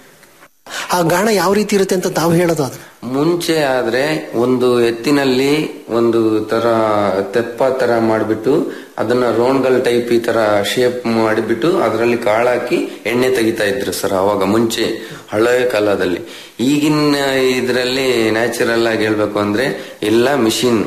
ಆ ಗಾಣ ಯಾವ ರೀತಿ ಇರುತ್ತೆ ಅಂತ ತಾವು ಹೇಳೋದಾದ್ರೆ ಮುಂಚೆ ಆದ್ರೆ ಒಂದು ಎತ್ತಿನಲ್ಲಿ ಒಂದು ತರ ತೆಪ್ಪ ತರ ಮಾಡ್ಬಿಟ್ಟು ಅದನ್ನ ರೋಣ್ಗಲ್ ಟೈಪ್ ಈ ತರ ಶೇಪ್ ಮಾಡಿಬಿಟ್ಟು ಅದರಲ್ಲಿ ಕಾಳಾಕಿ ಎಣ್ಣೆ ತೆಗಿತಾ ಇದ್ರು ಸರ್ ಅವಾಗ ಮುಂಚೆ ಹಳೆಯ ಕಾಲದಲ್ಲಿ ಈಗಿನ ಇದರಲ್ಲಿ ನ್ಯಾಚುರಲ್ ಆಗಿ ಹೇಳ್ಬೇಕು ಅಂದ್ರೆ ಎಲ್ಲ ಮಿಷಿನ್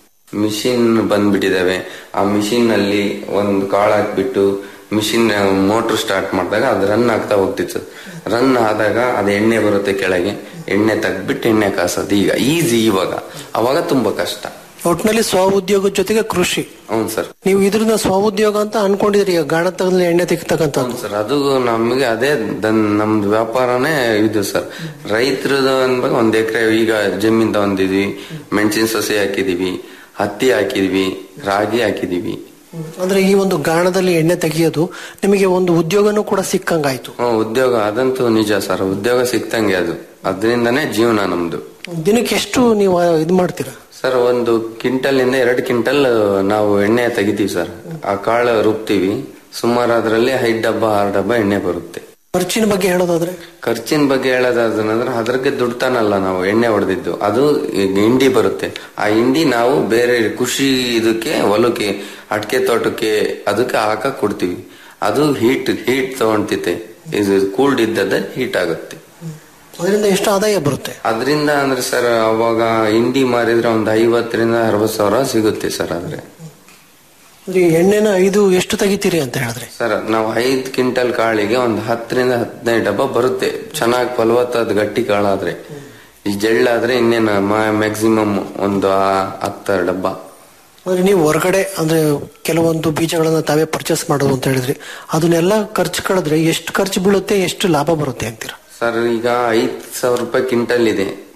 ಮಿಷಿನ್ ಬಂದ್ಬಿಟ್ಟಿದಾವೆ ಆ ಮಿಷಿನ್ ಅಲ್ಲಿ ಒಂದು ಕಾಳು ಹಾಕ್ಬಿಟ್ಟು ಮಿಷಿನ್ ಮೋಟರ್ ಸ್ಟಾರ್ಟ್ ಮಾಡಿದಾಗ ಅದು ರನ್ ಆಗ್ತಾ ಹೋಗ್ತಿತ್ತು ರನ್ ಆದಾಗ ಅದು ಎಣ್ಣೆ ಬರುತ್ತೆ ಕೆಳಗೆ ಎಣ್ಣೆ ತೆಗ್ದ್ಬಿಟ್ಟು ಎಣ್ಣೆ ಕಾಸೋದು ಈಗ ಈಸಿ ಇವಾಗ ಅವಾಗ ತುಂಬಾ ಕಷ್ಟ ಒಟ್ಟಿನಲ್ಲಿ ಸ್ವ ಉದ್ಯೋಗದ ಜೊತೆಗೆ ಕೃಷಿ ಹೌದು ಸರ್ ನೀವು ಇದ್ರನ್ನ ಸ್ವ ಉದ್ಯೋಗ ಅಂತ ಅನ್ಕೊಂಡಿದ್ರಿ ಈಗ ಗಾಣ ತೆಗೆದ್ರೆ ಎಣ್ಣೆ ತೆಗಿತಕ್ಕಂಥ ಸರ್ ಅದು ನಮಗೆ ಅದೇ ದನ್ ನಮ್ದು ವ್ಯಾಪಾರನೇ ಇದು ಸರ್ ರೈತರದು ಅನ್ಬೇಕು ಒಂದ್ ಎಕರೆ ಈಗ ಜಮೀನ್ ತಗೊಂಡಿದ್ವಿ ಮೆಣಸಿನ ಸೊಸೆ ಹಾಕಿದೀವಿ ಹತ್ತಿ ಹಾಕಿದ್ವಿ ರಾಗಿ ಹಾಕಿದೀವಿ ಅಂದ್ರೆ ಈ ಒಂದು ಗಾಣದಲ್ಲಿ ಎಣ್ಣೆ ತೆಗೆಯೋದು ನಿಮಗೆ ಒಂದು ಉದ್ಯೋಗನೂ ಕೂಡ ಸಿಕ್ಕಂಗಾಯ್ತು ಹ್ಮ್, ಉದ್ಯೋಗ ಅದಂತೂ ನಿಜ ಸರ್ ಉದ್ಯೋಗ ಸಿಕ್ತಂಗೆ ಅದು ಅದರಿಂದನೇ ಜೀವನ ನಮ್ದು ದಿನಕ್ಕೆ ಎಷ್ಟು ನೀವು ಇದು ಮಾಡ್ತೀರಾ ಸರ್ ಒಂದು ಕ್ವಿಂಟಲ್ ಇಂದ ಎರಡು ಕ್ವಿಂಟಲ್ ನಾವು ಎಣ್ಣೆ ತೆಗಿತೀವಿ ಸರ್ ಆ ಕಾಳು ರುಬ್ತೀವಿ ಸುಮಾರು ಅದರಲ್ಲಿ ಐದು ಡಬ್ಬ ಆರು ಡಬ್ಬ ಎಣ್ಣೆ ಬರುತ್ತೆ ಖರ್ಚಿನ ಬಗ್ಗೆ ಹೇಳೋದಾದ್ರೆ ಖರ್ಚಿನ ಬಗ್ಗೆ ಹೇಳೋದಾದ್ರೆ ಅದ್ರಿಗೆ ದುಡ್ತಾನಲ್ಲ ನಾವು ಎಣ್ಣೆ ಹೊಡೆದಿದ್ದು ಅದು ಈಗ ಹಿಂಡಿ ಬರುತ್ತೆ ಆ ಹಿಂಡಿ ನಾವು ಬೇರೆ ಕೃಷಿ ಇದಕ್ಕೆ ಹೊಲಕ್ಕೆ ಅಡಿಕೆ ತೋಟಕ್ಕೆ ಅದಕ್ಕೆ ಹಾಕಕ್ ಕೊಡ್ತೀವಿ ಅದು ಹೀಟ್ ಹೀಟ್ ತಗೊಂತಿತ್ತೆ ಇದು ಕೂಲ್ಡ್ ಇದ್ದದ ಹೀಟ್ ಆಗುತ್ತೆ ಅದರಿಂದ ಎಷ್ಟು ಆದಾಯ ಬರುತ್ತೆ ಅದರಿಂದ ಅಂದ್ರೆ ಸರ್ ಅವಾಗ ಹಿಂಡಿ ಮಾರಿದ್ರೆ ಒಂದು ಐವತ್ತರಿಂದ ಅರವತ್ ಸಾವಿರ ಸಿಗುತ್ತೆ ಸರ್ ಆದ್ರೆ ಅಂದ್ರೆ ಈ ಎಣ್ಣೆನ ಐದು ಎಷ್ಟು ತೆಗಿತೀರಿ ಅಂತ ಹೇಳಿದ್ರೆ ಸರ್ ನಾವು ಐದ್ ಕ್ವಿಂಟಲ್ ಕಾಳಿಗೆ ಒಂದು ಹತ್ತರಿಂದ ಹದಿನೈದು ಡಬ್ಬ ಬರುತ್ತೆ ಚೆನ್ನಾಗಿ ಫಲವತ್ತಾದ ಗಟ್ಟಿ ಕಾಳಾದ್ರೆ ಈ ಜಳ್ಳಾದ್ರೆ ಇನ್ನೇನು ಮ್ಯಾಕ್ಸಿಮಮ್ ಒಂದು ಆ- ಹತ್ತಾರು ಡಬ್ಬ ಅಂದ್ರೆ ನೀವು ಹೊರಗಡೆ ಅಂದ್ರೆ ಕೆಲವೊಂದು ಬೀಜಗಳನ್ನ ತಾವೇ ಪರ್ಚೇಸ್ ಮಾಡೋದು ಅಂತ ಹೇಳಿದ್ರಿ ಅದನ್ನೆಲ್ಲ ಖರ್ಚು ಕಳೆದ್ರೆ ಎಷ್ಟು ಖರ್ಚು ಬೀಳುತ್ತೆ ಎಷ್ಟು ಲಾಭ ಬರುತ್ತೆ ಅಂತೀರಾ ಸರ್ ಈಗ ಐದ್ ಸಾವಿರ ರೂಪಾಯಿ ಕ್ವಿಂಟಲ್ ಇದೆ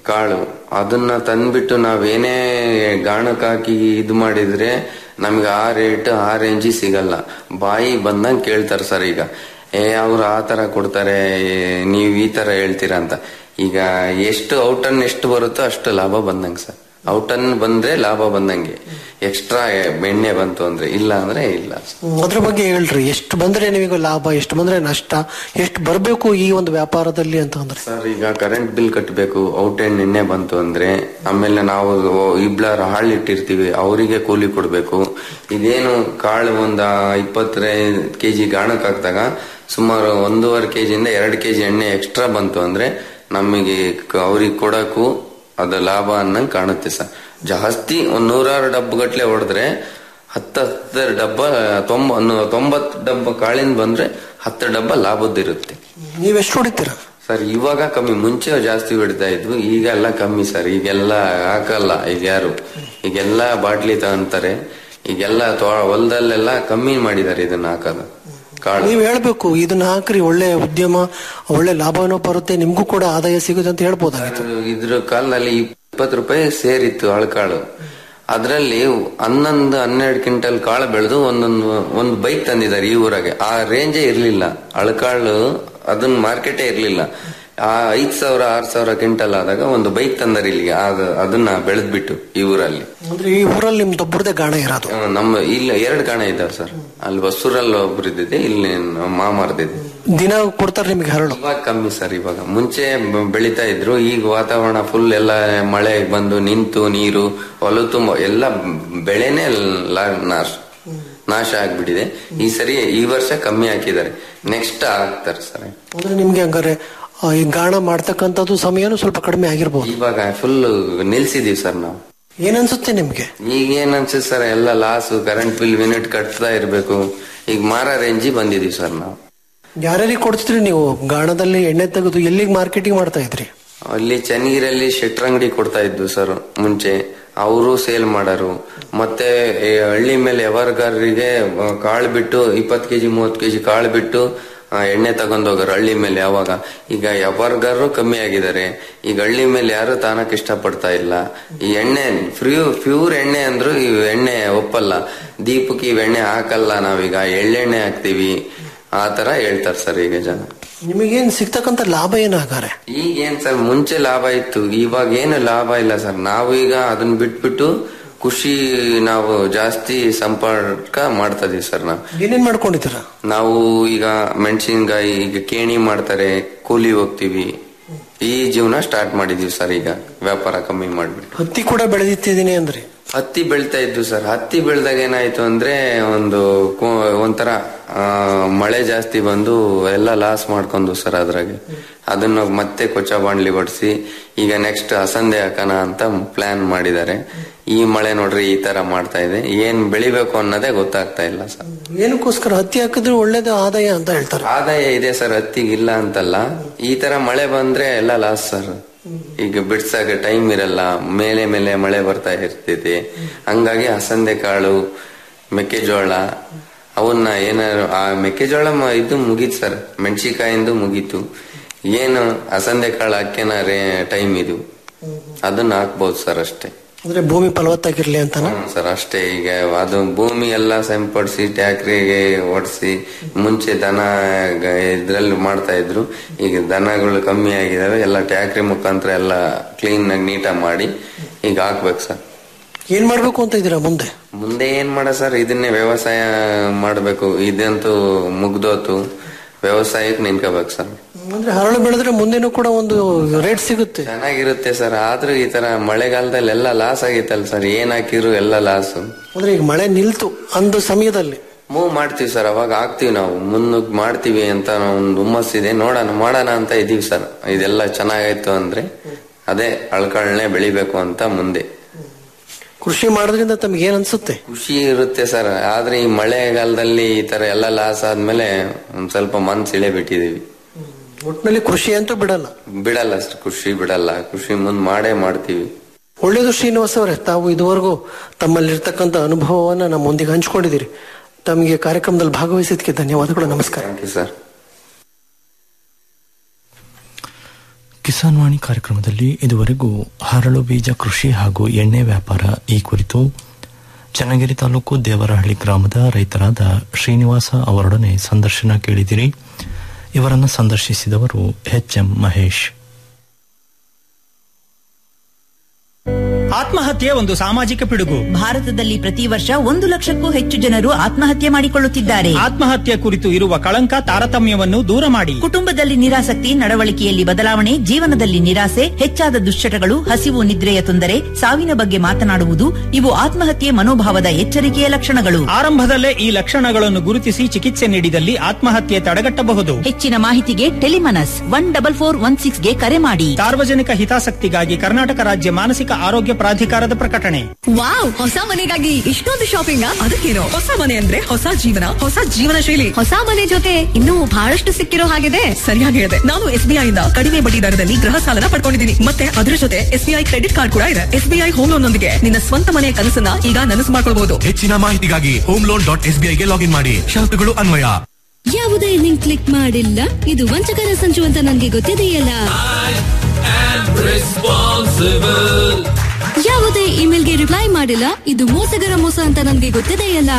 ಕಾಳು ಅದನ್ನ ತಂದ್ಬಿಟ್ಟು ನಾವೇನೇ ಗಾಣಕ್ ಹಾಕಿ ಇದು ಮಾಡಿದ್ರೆ ನಮ್ಗೆ ಆ ರೇಟ್ ಆ ರೇಂಜಿ ಸಿಗಲ್ಲ ಬಾಯಿ ಬಂದಂಗ್ ಕೇಳ್ತಾರೆ ಸರ್ ಈಗ ಏ ಅವ್ರು ಆ ತರ ಕೊಡ್ತಾರೆ ಏ, ನೀವ್ ಈ ತರ ಹೇಳ್ತೀರಾ ಅಂತ ಈಗ ಎಷ್ಟು ಔಟನ್ ಎಷ್ಟು ಬರುತ್ತೋ ಅಷ್ಟು ಲಾಭ ಬಂದಂಗೆ ಸರ್ ಔಟನ್ ಬಂದ್ರೆ ಲಾಭ ಬಂದಂಗೆ ಎಕ್ಸ್ಟ್ರಾ ಬೆಣ್ಣೆ ಬಂತು ಅಂದ್ರೆ ಇಲ್ಲ ಅಂದ್ರೆ ಇಲ್ಲ ಹ್ಮ್, ಅದ್ರ ಬಗ್ಗೆ ಹೇಳ್ರಿ ಎಷ್ಟು ಬಂದ್ರೆ ನಿಮಗೆ ಲಾಭ ಎಷ್ಟು ಬಂದ್ರೆ ನಷ್ಟ ಎಷ್ಟು ಬರಬೇಕು ಈ ಒಂದು ವ್ಯಾಪಾರದಲ್ಲಿ ಅಂತ ಅಂದ್ರೆ ಸರ್ ಈಗ ಕರೆಂಟ್ ಬಿಲ್ ಕಟ್ಟಬೇಕು ಔಟ್ ಅಂಡ್ ಎಣ್ಣೆ ಬಂತು ಅಂದ್ರೆ ಆಮೇಲೆ ನಾವು ಇಬ್ಳಾರ ಹಾಳು ಇಟ್ಟಿರ್ತೀವಿ ಅವರಿಗೆ ಕೂಲಿ ಕೊಡ್ಬೇಕು ಇದೇನು ಕಾಳು ಒಂದ ಇಪ್ಪತ್ತೈದು ಕೆಜಿ ಗಾಣಕ್ ಹಾಕ್ದಾಗ ಸುಮಾರು ಒಂದೂವರೆ ಕೆಜಿಯಿಂದ ಎರಡು ಕೆಜಿ ಎಣ್ಣೆ ಎಕ್ಸ್ಟ್ರಾ ಬಂತು ಅಂದ್ರೆ ನಮಗೆ ಅವ್ರಿಗೆ ಕೊಡಕ್ಕೂ ಅದು ಲಾಭ ಅನ್ನಂಗ್ ಕಾಣುತ್ತೆ ಸರ್ ಜಾಸ್ತಿ ಒಂದ್ ನೂರಾರು ಡಬ್ಬಗಟ್ಲೆ ಹೊಡೆದ್ರೆ ಹತ್ತು ಹತ್ತು ಡಬ್ಬ ತೊಂಬ ತೊಂಬತ್ತು ಡಬ್ಬ ಕಾಳಿಂದ ಬಂದ್ರೆ ಹತ್ತು ಡಬ್ಬ ಲಾಭದ್ದಿರುತ್ತೆ ನೀವೆಷ್ಟು ಹೊಡಿತೀರಾ ಸರ್ ಇವಾಗ ಕಮ್ಮಿ ಮುಂಚೆ ಜಾಸ್ತಿ ಹೊಡಿತಾ ಇದ್ವು ಈಗೆಲ್ಲ ಕಮ್ಮಿ ಸರ್ ಈಗೆಲ್ಲ ಹಾಕಲ್ಲ ಈಗ ಯಾರು ಈಗೆಲ್ಲ ಬಾಟ್ಲಿ ತಗೊಂತಾರೆ ಈಗೆಲ್ಲ ತೊ- ಹೊಲದಲ್ಲೆಲ್ಲ ಕಮ್ಮಿ ಮಾಡಿದ್ದಾರೆ ಇದನ್ನ ಹಾಕೋದು ಕಾಳು ನೀವ್ ಹೇಳ್ಬೇಕು ಇದನ್ನ ಹಾಕ್ರಿ ಒಳ್ಳೆ ಉದ್ಯಮ ಒಳ್ಳೆ ಲಾಭನೂ ಬರುತ್ತೆ ನಿಮ್ಗೂ ಕೂಡ ಆದಾಯ ಸಿಗುತ್ತೆ ಅಂತ ಹೇಳ್ಬೋದಾಗಿತ್ತು ಇದ್ರ ಕಾಲದಲ್ಲಿ ಇಪ್ಪತ್ತು ರೂಪಾಯಿ ಸೇರಿತ್ತು ಅಳಕಾಳು ಅದ್ರಲ್ಲಿ ಹನ್ನೊಂದು ಹನ್ನೆರಡು ಕ್ವಿಂಟಲ್ ಕಾಳು ಬೆಳೆದು ಒಂದೊಂದು ಒಂದು ಬೈಕ್ ತಂದಿದ್ದಾರೆ ಈ ಊರಾಗೆ ಆ ರೇಂಜೇ ಇರ್ಲಿಲ್ಲ ಅಳಕಾಳು ಅದನ್ನ ಮಾರ್ಕೆಟೇ ಇರ್ಲಿಲ್ಲ ಆ ಐದ್ ಸಾವಿರ ಆರ್ ಸಾವಿರ ಕ್ವಿಂಟಲ್ ಆದಾಗ ಒಂದು ಬೈಕ್ ತಂದಾರೆ ಇಲ್ಲಿಗೆ ಆದ- ಅದನ್ನ ಬೆಳೆದ್ಬಿಟ್ಟು ಈ ಊರಲ್ಲಿ ಅಂದ್ರೆ ಈ ಊರಲ್ಲಿ ನಿಮ್ದು ಒಬ್ಬರದೇ ಗಾಣ ಇರೋದು ಆ, ನಮ್ಮ ಇಲ್ಲ ಎರಡು ಕಾಣ ಇದಾವೆ ಸರ್ ಅಲ್ಲಿ ಹೊಸೂರಲ್ಲಿ ಒಬ್ರು ಇದ್ದಿದೆ ಇಲ್ಲಿ ನಮ್ಮ ಮಾಮಾರ್ದಿದೆ ದಿನ ಕೊಡ್ತಾರೆ ನಿಮ್ಗೆ ಹರಳು ಇವಾಗ ಕಮ್ಮಿ ಸರ್ ಇವಾಗ ಮುಂಚೆ ಬ- ಬೆಳಿತಾ ಇದ್ರು ಈಗ ವಾತಾವರಣ ಫುಲ್ ಎಲ್ಲ ಮಳೆ ಬಂದು ನಿಂತು ನೀರು ಹೊಲ ತುಂಬ ಎಲ್ಲ ಬೆಳೆನೇ ಲಾ- ನಾಶ ನಾಶ ಆಗ್ಬಿಟ್ಟಿದೆ ಈ ಸರಿ ಈ ವರ್ಷ ಕಮ್ಮಿ ಹಾಕಿದ್ದಾರೆ ನೆಕ್ಸ್ಟ್ ಹಾಕ್ತಾರೆ ಸರ್ ಅಂದ್ರೆ ನಿಮ್ಗೆ ಹಂಗಾರೆ ಆ, ಈ ಗಾಣ ಮಾಡ್ತಕ್ಕಂಥದ್ದು ಸಮಯನೂ ಸ್ವಲ್ಪ ಕಡಿಮೆ ಆಗಿರ್ಬೋದು ಇವಾಗ ಫುಲ್ ನಿಲ್ಸಿದೀವಿ ಸರ್ ನಾವು ಏನನ್ಸುತ್ತೆ ನಿಮ್ಗೆ ಈಗ ಏನ್ ಅನ್ಸುತ್ತೆ ಸರ್ ಎಲ್ಲ ಲಾಸ್ ಕರೆಂಟ್ ಬಿಲ್ ಯೂನಿಟ್ ಕಟ್ತಾ ಇರ್ಬೇಕು ಈಗ ಮಾರ ರೇಂಜಿ ಬಂದಿದೀವಿ ಸರ್ ನಾವು ಯಾರ್ಯಾರಿಗೆ ಕೊಡ್ತಿದ್ರಿ ನೀವು ಗಾಣದಲ್ಲಿ ಎಣ್ಣೆ ತೆಗೆದು ಎಲ್ಲಿಗೆ ಮಾರ್ಕೆಟಿಂಗ್ ಮಾಡ್ತಾ ಇದ್ರಿ ಅಲ್ಲಿ ಚನ್ನಗಿರಲ್ಲಿ ಶೆಟ್ರ್ ಅಂಗಡಿ ಕೊಡ್ತಾ ಇದ್ವು ಸರ್ ಮುಂಚೆ ಅವರು ಸೇಲ್ ಮಾಡೋರು ಮತ್ತೆ ಈ ಹಳ್ಳಿ ಮೇಲೆ ವ್ಯವಹಾರಗಾರರಿಗೆ ಆ, ಕಾಳು ಬಿಟ್ಟು ಇಪ್ಪತ್ತು ಕೆಜಿ ಮೂವತ್ತು ಕೆಜಿ ಕಾಳು ಬಿಟ್ಟು ಆ, ಎಣ್ಣೆ ತಗೊಂಡೋಗೋರು ಹಳ್ಳಿ ಮೇಲೆ ಯಾವಾಗ ಈಗ ವ್ಯವಹಾರಗಾರರು ಕಮ್ಮಿ ಆಗಿದ್ದಾರೆ ಈಗ ಹಳ್ಳಿ ಮೇಲೆ ಯಾರು ತಾನಕ್ ಇಷ್ಟಪಡ್ತಾ ಇಲ್ಲ ಈ ಎಣ್ಣೆ ಫ್ರೀ ಪ್ಯೂರ್ ಎಣ್ಣೆ ಅಂದ್ರು ಈ ಎಣ್ಣೆ ಒಪ್ಪಲ್ಲ ದೀಪಕ್ಕೆ ಇವ್ ಎಣ್ಣೆ ಹಾಕಲ್ಲ ನಾವೀಗ ಎಳ್ಳೆಣ್ಣೆ ಹಾಕ್ತಿವಿ ಆ ತರ ಹೇಳ್ತಾರೆ ಸರ್ ಈಗ ಜನ ನಿಮಗೇನ್ ಸಿಗ್ತಕ್ಕಂಥ ಲಾಭ ಏನಾಗಾರೆ ಈಗ ಏನ್ ಸರ್ ಮುಂಚೆ ಲಾಭ ಇತ್ತು ಇವಾಗ ಏನು ಲಾಭ ಇಲ್ಲ ಸರ್ ನಾವು ಈಗ ಅದನ್ನ ಬಿಟ್ಬಿಟ್ಟು ಖುಷಿ ನಾವು ಜಾಸ್ತಿ ಸಂಪರ್ಕ ಮಾಡ್ತಾ ಇದೀವಿ ಸರ್ ನಾವು ಏನೇನ್ ಮಾಡ್ಕೊಂಡಿದ್ದೀರಾ ನಾವು ಈಗ ಮೆಣಸಿನ್ಕಾಯಿ ಈಗ ಕೇಣಿ ಮಾಡ್ತಾರೆ ಕೂಲಿ ಹೋಗ್ತೀವಿ ಈ ಜೀವನ ಸ್ಟಾರ್ಟ್ ಮಾಡಿದೀವಿ ಸರ್ ಈಗ ವ್ಯಾಪಾರ ಕಮ್ಮಿ ಮಾಡ್ಬಿಟ್ಟು ಹತ್ತಿ ಕೂಡ ಬೆಳೆದಿತ್ತಿದ್ದೀನಿ ಅಂದ್ರೆ ಹತ್ತಿ ಬೆಳ್ತಾ ಇದ್ದು ಸರ್ ಹತ್ತಿ ಬೆಳ್ದಾಗ ಏನಾಯ್ತು ಅಂದ್ರೆ ಒಂದು ಕೋ- ಒಂಥರ ಆ, ಮಳೆ ಜಾಸ್ತಿ ಬಂದು ಎಲ್ಲ ಲಾಸ್ ಮಾಡ್ಕೊಂಡು ಸರ್ ಅದ್ರಾಗೆ ಅದನ್ನ ಮತ್ತೆ ಕೊಚ್ಚ ಬಾಣ್ಲಿ ಹೊಡ್ಸಿ ಈಗ ನೆಕ್ಸ್ಟ್ ಅಸಂದೆ ಹಾಕೋಣ ಅಂತ ಪ್ಲಾನ್ ಮಾಡಿದ್ದಾರೆ ಈ ಮಳೆ ನೋಡ್ರಿ ಈ ತರ ಮಾಡ್ತಾ ಇದೆ ಏನ್ ಬೆಳಿಬೇಕು ಅನ್ನೋದೇ ಗೊತ್ತಾಗ್ತಾ ಇಲ್ಲ ಸರ್ ಏನಕ್ಕೋಸ್ಕರ ಹತ್ತಿ ಹಾಕಿದ್ರೆ ಒಳ್ಳೇದು ಆದಾಯ ಅಂತ ಹೇಳ್ತಾರೆ ಆದಾಯ ಇದೆ ಸರ್ ಹತ್ತಿಗೆ ಇಲ್ಲ ಅಂತಲ್ಲ ಈ ತರ ಮಳೆ ಬಂದ್ರೆ ಎಲ್ಲ ಲಾಸ್ ಸರ್ ಈಗ ಬಿಡ್ಸಾಗ ಟೈಮ್ ಇರಲ್ಲ ಮೇಲೆ ಮೇಲೆ ಮಳೆ ಬರ್ತಾ ಇರ್ತೈತಿ ಹಂಗಾಗಿ ಹಸಂದೆ ಕಾಳು ಮೆಕ್ಕೆಜೋಳ ಅವನ್ನ ಏನಾರು ಆ ಮೆಕ್ಕೆಜೋಳ ಮ- ಇದು ಮುಗೀತು ಸರ್ ಮೆಣಸಿಕಾಯಿಂದು ಮುಗೀತು ಏನು ಹಸಂದೆ ಕಾಳು ಹಾಕ್ಯನ ರೇ ಟೈಮ್ ಇದು ಅದನ್ನ ಹಾಕ್ಬೋದು ಸರ್ ಅಷ್ಟೇ ಅಂದ್ರೆ ಭೂಮಿ ಫಲವತ್ತಾಗಿರ್ಲಿ ಅಂತಾನ ಹ್ಮ್ ಸರ್ ಅಷ್ಟೇ ಈಗ ಅದು ಭೂಮಿ ಎಲ್ಲ ಸಂಪಡಿಸಿ ಟ್ಯಾಕ್ರಿಗೆ ಓಡಿಸಿ ಮುಂಚೆ ದನ ಗ- ಇದ್ರಲ್ಲಿ ಮಾಡ್ತಾ ಇದ್ರು ಈಗ ದನಗಳು ಕಮ್ಮಿ ಆಗಿದಾವೆ ಎಲ್ಲ ಟ್ಯಾಕ್ರಿ ಮುಖಾಂತರ ಎಲ್ಲ ಕ್ಲೀನ್ ಆಗಿ ನೀಟಾಗಿ ಮಾಡಿ ಈಗ ಹಾಕ್ಬೇಕು ಸರ್ ಏನ್ ಮಾಡ್ಬೇಕು ಅಂತ ಇದೀರಾ ಮುಂದೆ ಮುಂದೆ ಏನ್ ಮಾಡ ಸರ್ ಇದನ್ನೇ ವ್ಯವಸಾಯ ಮಾಡ್ಬೇಕು ಇದಂತೂ ಮುಗ್ದೋತು ವ್ಯವಸಾಯಕ್ಕೆ ನಿಂತ್ಕೋಬೇಕು ಸರ್ ಅಂದ್ರೆ ಹರಳು ಬೆಳೆದ್ರೆ ಮುಂದೆನೂ ಕೂಡ ಒಂದು ರೇಟ್ ಸಿಗುತ್ತೆ ಚೆನ್ನಾಗಿರುತ್ತೆ ಸರ್ ಆದ್ರೂ ಈ ತರ ಮಳೆಗಾಲದಲ್ಲಿ ಎಲ್ಲ ಲಾಸ್ ಆಗಿತ್ತಲ್ಲ ಸರ್ ಏನ್ ಹಾಕಿದ್ರು ಎಲ್ಲ ಲಾಸು ಅಂದ್ರೆ ಈಗ ಮಳೆ ನಿಲ್ತು ಅಂದ ಸಮಯದಲ್ಲಿ ಮೂವ್ ಮಾಡ್ತೀವಿ ಸರ್ ಅವಾಗ ಆಗ್ತೀವಿ ನಾವು ಮುನ್ನುಗ್ ಮಾಡ್ತೀವಿ ಅಂತ ಒಂದು ಹುಮ್ಮಸ್ಸಿದೆ ನೋಡೋಣ ಮಾಡೋಣ ಅಂತ ಇದೀವಿ ಸರ್ ಇದೆಲ್ಲ ಚೆನ್ನಾಗಾಯ್ತು ಅಂದ್ರೆ ಅದೇ ಅಳ್ಕಳ್ನೆ ಬೆಳಿಬೇಕು ಅಂತ ಮುಂದೆ ಕೃಷಿ ಮಾಡೋದ್ರಿಂದ ತಮ್ಗೆ ಏನ್ ಅನ್ಸುತ್ತೆ ಖುಷಿ ಇರುತ್ತೆ ಸರ್ ಆದ್ರೆ ಈ ಮಳೆಗಾಲದಲ್ಲಿ ಈ ತರ ಎಲ್ಲ ಲಾಸ್ ಆದ್ಮೇಲೆ ಒಂದ್ ಸ್ವಲ್ಪ ಮನ್ಸು ಇಳೆ ಬಿಟ್ಟಿದೀವಿ ಒಟ್ನಲ್ಲಿ ಕೃಷಿ ಅಂತೂ ಬಿಡಲ್ಲ ಬಿಡಲ್ಲ ಸರ್ ಖುಷಿ ಬಿಡಲ್ಲ ಖುಷಿ ಮುಂದ್ ಮಾಡೇ ಮಾಡ್ತೀವಿ ಒಳ್ಳೇದು ಶ್ರೀನಿವಾಸ್ ಅವರೇ ತಾವು ಇದುವರೆಗೂ ತಮ್ಮಲ್ಲಿರ್ತಕ್ಕಂಥ ಅನುಭವವನ್ನ ನಮ್ಮೊಂದಿಗೆ ಹಂಚ್ಕೊಂಡಿದ್ದೀರಿ ತಮಗೆ ಕಾರ್ಯಕ್ರಮದಲ್ಲಿ ಭಾಗವಹಿಸಿದ್ದಕ್ಕೆ ಧನ್ಯವಾದಗಳು ನಮಸ್ಕಾರ thank you sir Kisan Vani ಕಾರ್ಯಕ್ರಮದಲ್ಲಿ ಇದುವರೆಗೂ ಹರಳು ಬೀಜ ಕೃಷಿ ಹಾಗೂ ಎಣ್ಣೆ ವ್ಯಾಪಾರ ಈ ಕುರಿತು ಚನ್ನಗಿರಿ ತಾಲೂಕು ದೇವರಹಳ್ಳಿ ಗ್ರಾಮದ ರೈತರಾದ ಶ್ರೀನಿವಾಸ ಅವರೊಡನೆ ಸಂದರ್ಶನ ಕೇಳಿದಿರಿ ಇವರನ್ನು ಸಂದರ್ಶಿಸಿದವರು ಎಚ್ ಎಂ ಮಹೇಶ್ ಆತ್ಮಹತ್ಯೆ ಒಂದು ಸಾಮಾಜಿಕ ಪಿಡುಗು ಭಾರತದಲ್ಲಿ ಪ್ರತಿ ವರ್ಷ ಒಂದು ಲಕ್ಷಕ್ಕೂ ಹೆಚ್ಚು ಜನರು ಆತ್ಮಹತ್ಯೆ ಮಾಡಿಕೊಳ್ಳುತ್ತಿದ್ದಾರೆ ಆತ್ಮಹತ್ಯೆ ಕುರಿತು ಇರುವ ಕಳಂಕ ತಾರತಮ್ಯವನ್ನು ದೂರ ಮಾಡಿ ಕುಟುಂಬದಲ್ಲಿ ನಿರಾಸಕ್ತಿ ನಡವಳಿಕೆಯಲ್ಲಿ ಬದಲಾವಣೆ ಜೀವನದಲ್ಲಿ ನಿರಾಸೆ ಹೆಚ್ಚಾದ ದುಶ್ಚಟಗಳು ಹಸಿವು ನಿದ್ರೆಯ ತೊಂದರೆ ಸಾವಿನ ಬಗ್ಗೆ ಮಾತನಾಡುವುದು ಇವು ಆತ್ಮಹತ್ಯೆ ಮನೋಭಾವದ ಎಚ್ಚರಿಕೆಯ ಲಕ್ಷಣಗಳು ಆರಂಭದಲ್ಲೇ ಈ ಲಕ್ಷಣಗಳನ್ನು ಗುರುತಿಸಿ ಚಿಕಿತ್ಸೆ ನೀಡಿದಲ್ಲಿ ಆತ್ಮಹತ್ಯೆ ತಡೆಗಟ್ಟಬಹುದು ಹೆಚ್ಚಿನ ಮಾಹಿತಿಗೆ Telemanas one double four one six ಗೆ ಕರೆ ಮಾಡಿ ಸಾರ್ವಜನಿಕ ಹಿತಾಸಕ್ತಿಗಾಗಿ ಕರ್ನಾಟಕ ರಾಜ್ಯ ಮಾನಸಿಕ ಆರೋಗ್ಯ ಪ್ರಾಧಿಕಾರದ ಪ್ರಕಟಣೆ ವಾವ್ ಹೊಸ ಮನೆಗಾಗಿ ಇಷ್ಟೊಂದು ಶಾಪಿಂಗ್ ಅದಕ್ಕೇನು ಹೊಸ ಮನೆ ಅಂದ್ರೆ ಹೊಸ ಜೀವನ ಹೊಸ ಜೀವನ ಶೈಲಿ ಹೊಸ ಮನೆ ಜೊತೆ ಇನ್ನೂ ಬಹಳಷ್ಟು ಸಿಕ್ಕಿರೋ ಹಾಗಿದೆ ಸರಿಯಾಗಿ ಹೇಳಿದೆ ನಾನು ಎಸ್ಬಿಐ ಇಂದ ಕಡಿಮೆ ಬಡ್ಡಿ ದರದಲ್ಲಿ ಗೃಹ ಸಾಲನ ಪಡ್ಕೊಂಡಿದ್ದೀನಿ ಮತ್ತೆ ಅದರ ಜೊತೆ ಎಸ್ಬಿಐ ಕ್ರೆಡಿಟ್ ಕಾರ್ಡ್ ಕೂಡ ಇದೆ ಎಸ್ಬಿಐ ಹೋಮ್ ಲೋನ್ ನೊಂದಿಗೆ ನಿನ್ನ ಸ್ವಂತ ಮನೆಯ ಕನಸನ್ನ ಈಗ ನನಸು ಮಾಡ್ಕೊಳ್ಬಹುದು ಹೆಚ್ಚಿನ ಮಾಹಿತಿಗಾಗಿ ಹೋಮ್ ಲೋನ್ ಡಾಟ್ ಎಸ್ಬಿಐಗೆ ಲಾಗಿನ್ ಮಾಡಿ ಷರತ್ತುಗಳು ಅನ್ವಯ ಯಾವುದೇ ಲಿಂಕ್ ಕ್ಲಿಕ್ ಮಾಡಿಲ್ಲ ಇದು ವಂಚಕರ ಸಂಚು ಅಂತ ನನಗೆ ಗೊತ್ತಿದೆಯಲ್ಲ ಯಾವುದೇ ಇಮೇಲ್ಗೆ ರಿಪ್ಲೈ ಮಾಡಿಲ್ಲ ಇದು ಮೋಸಗರ ಮೋಸ ಅಂತ ನನಗೆ ಗೊತ್ತಿದೆಯಲ್ಲ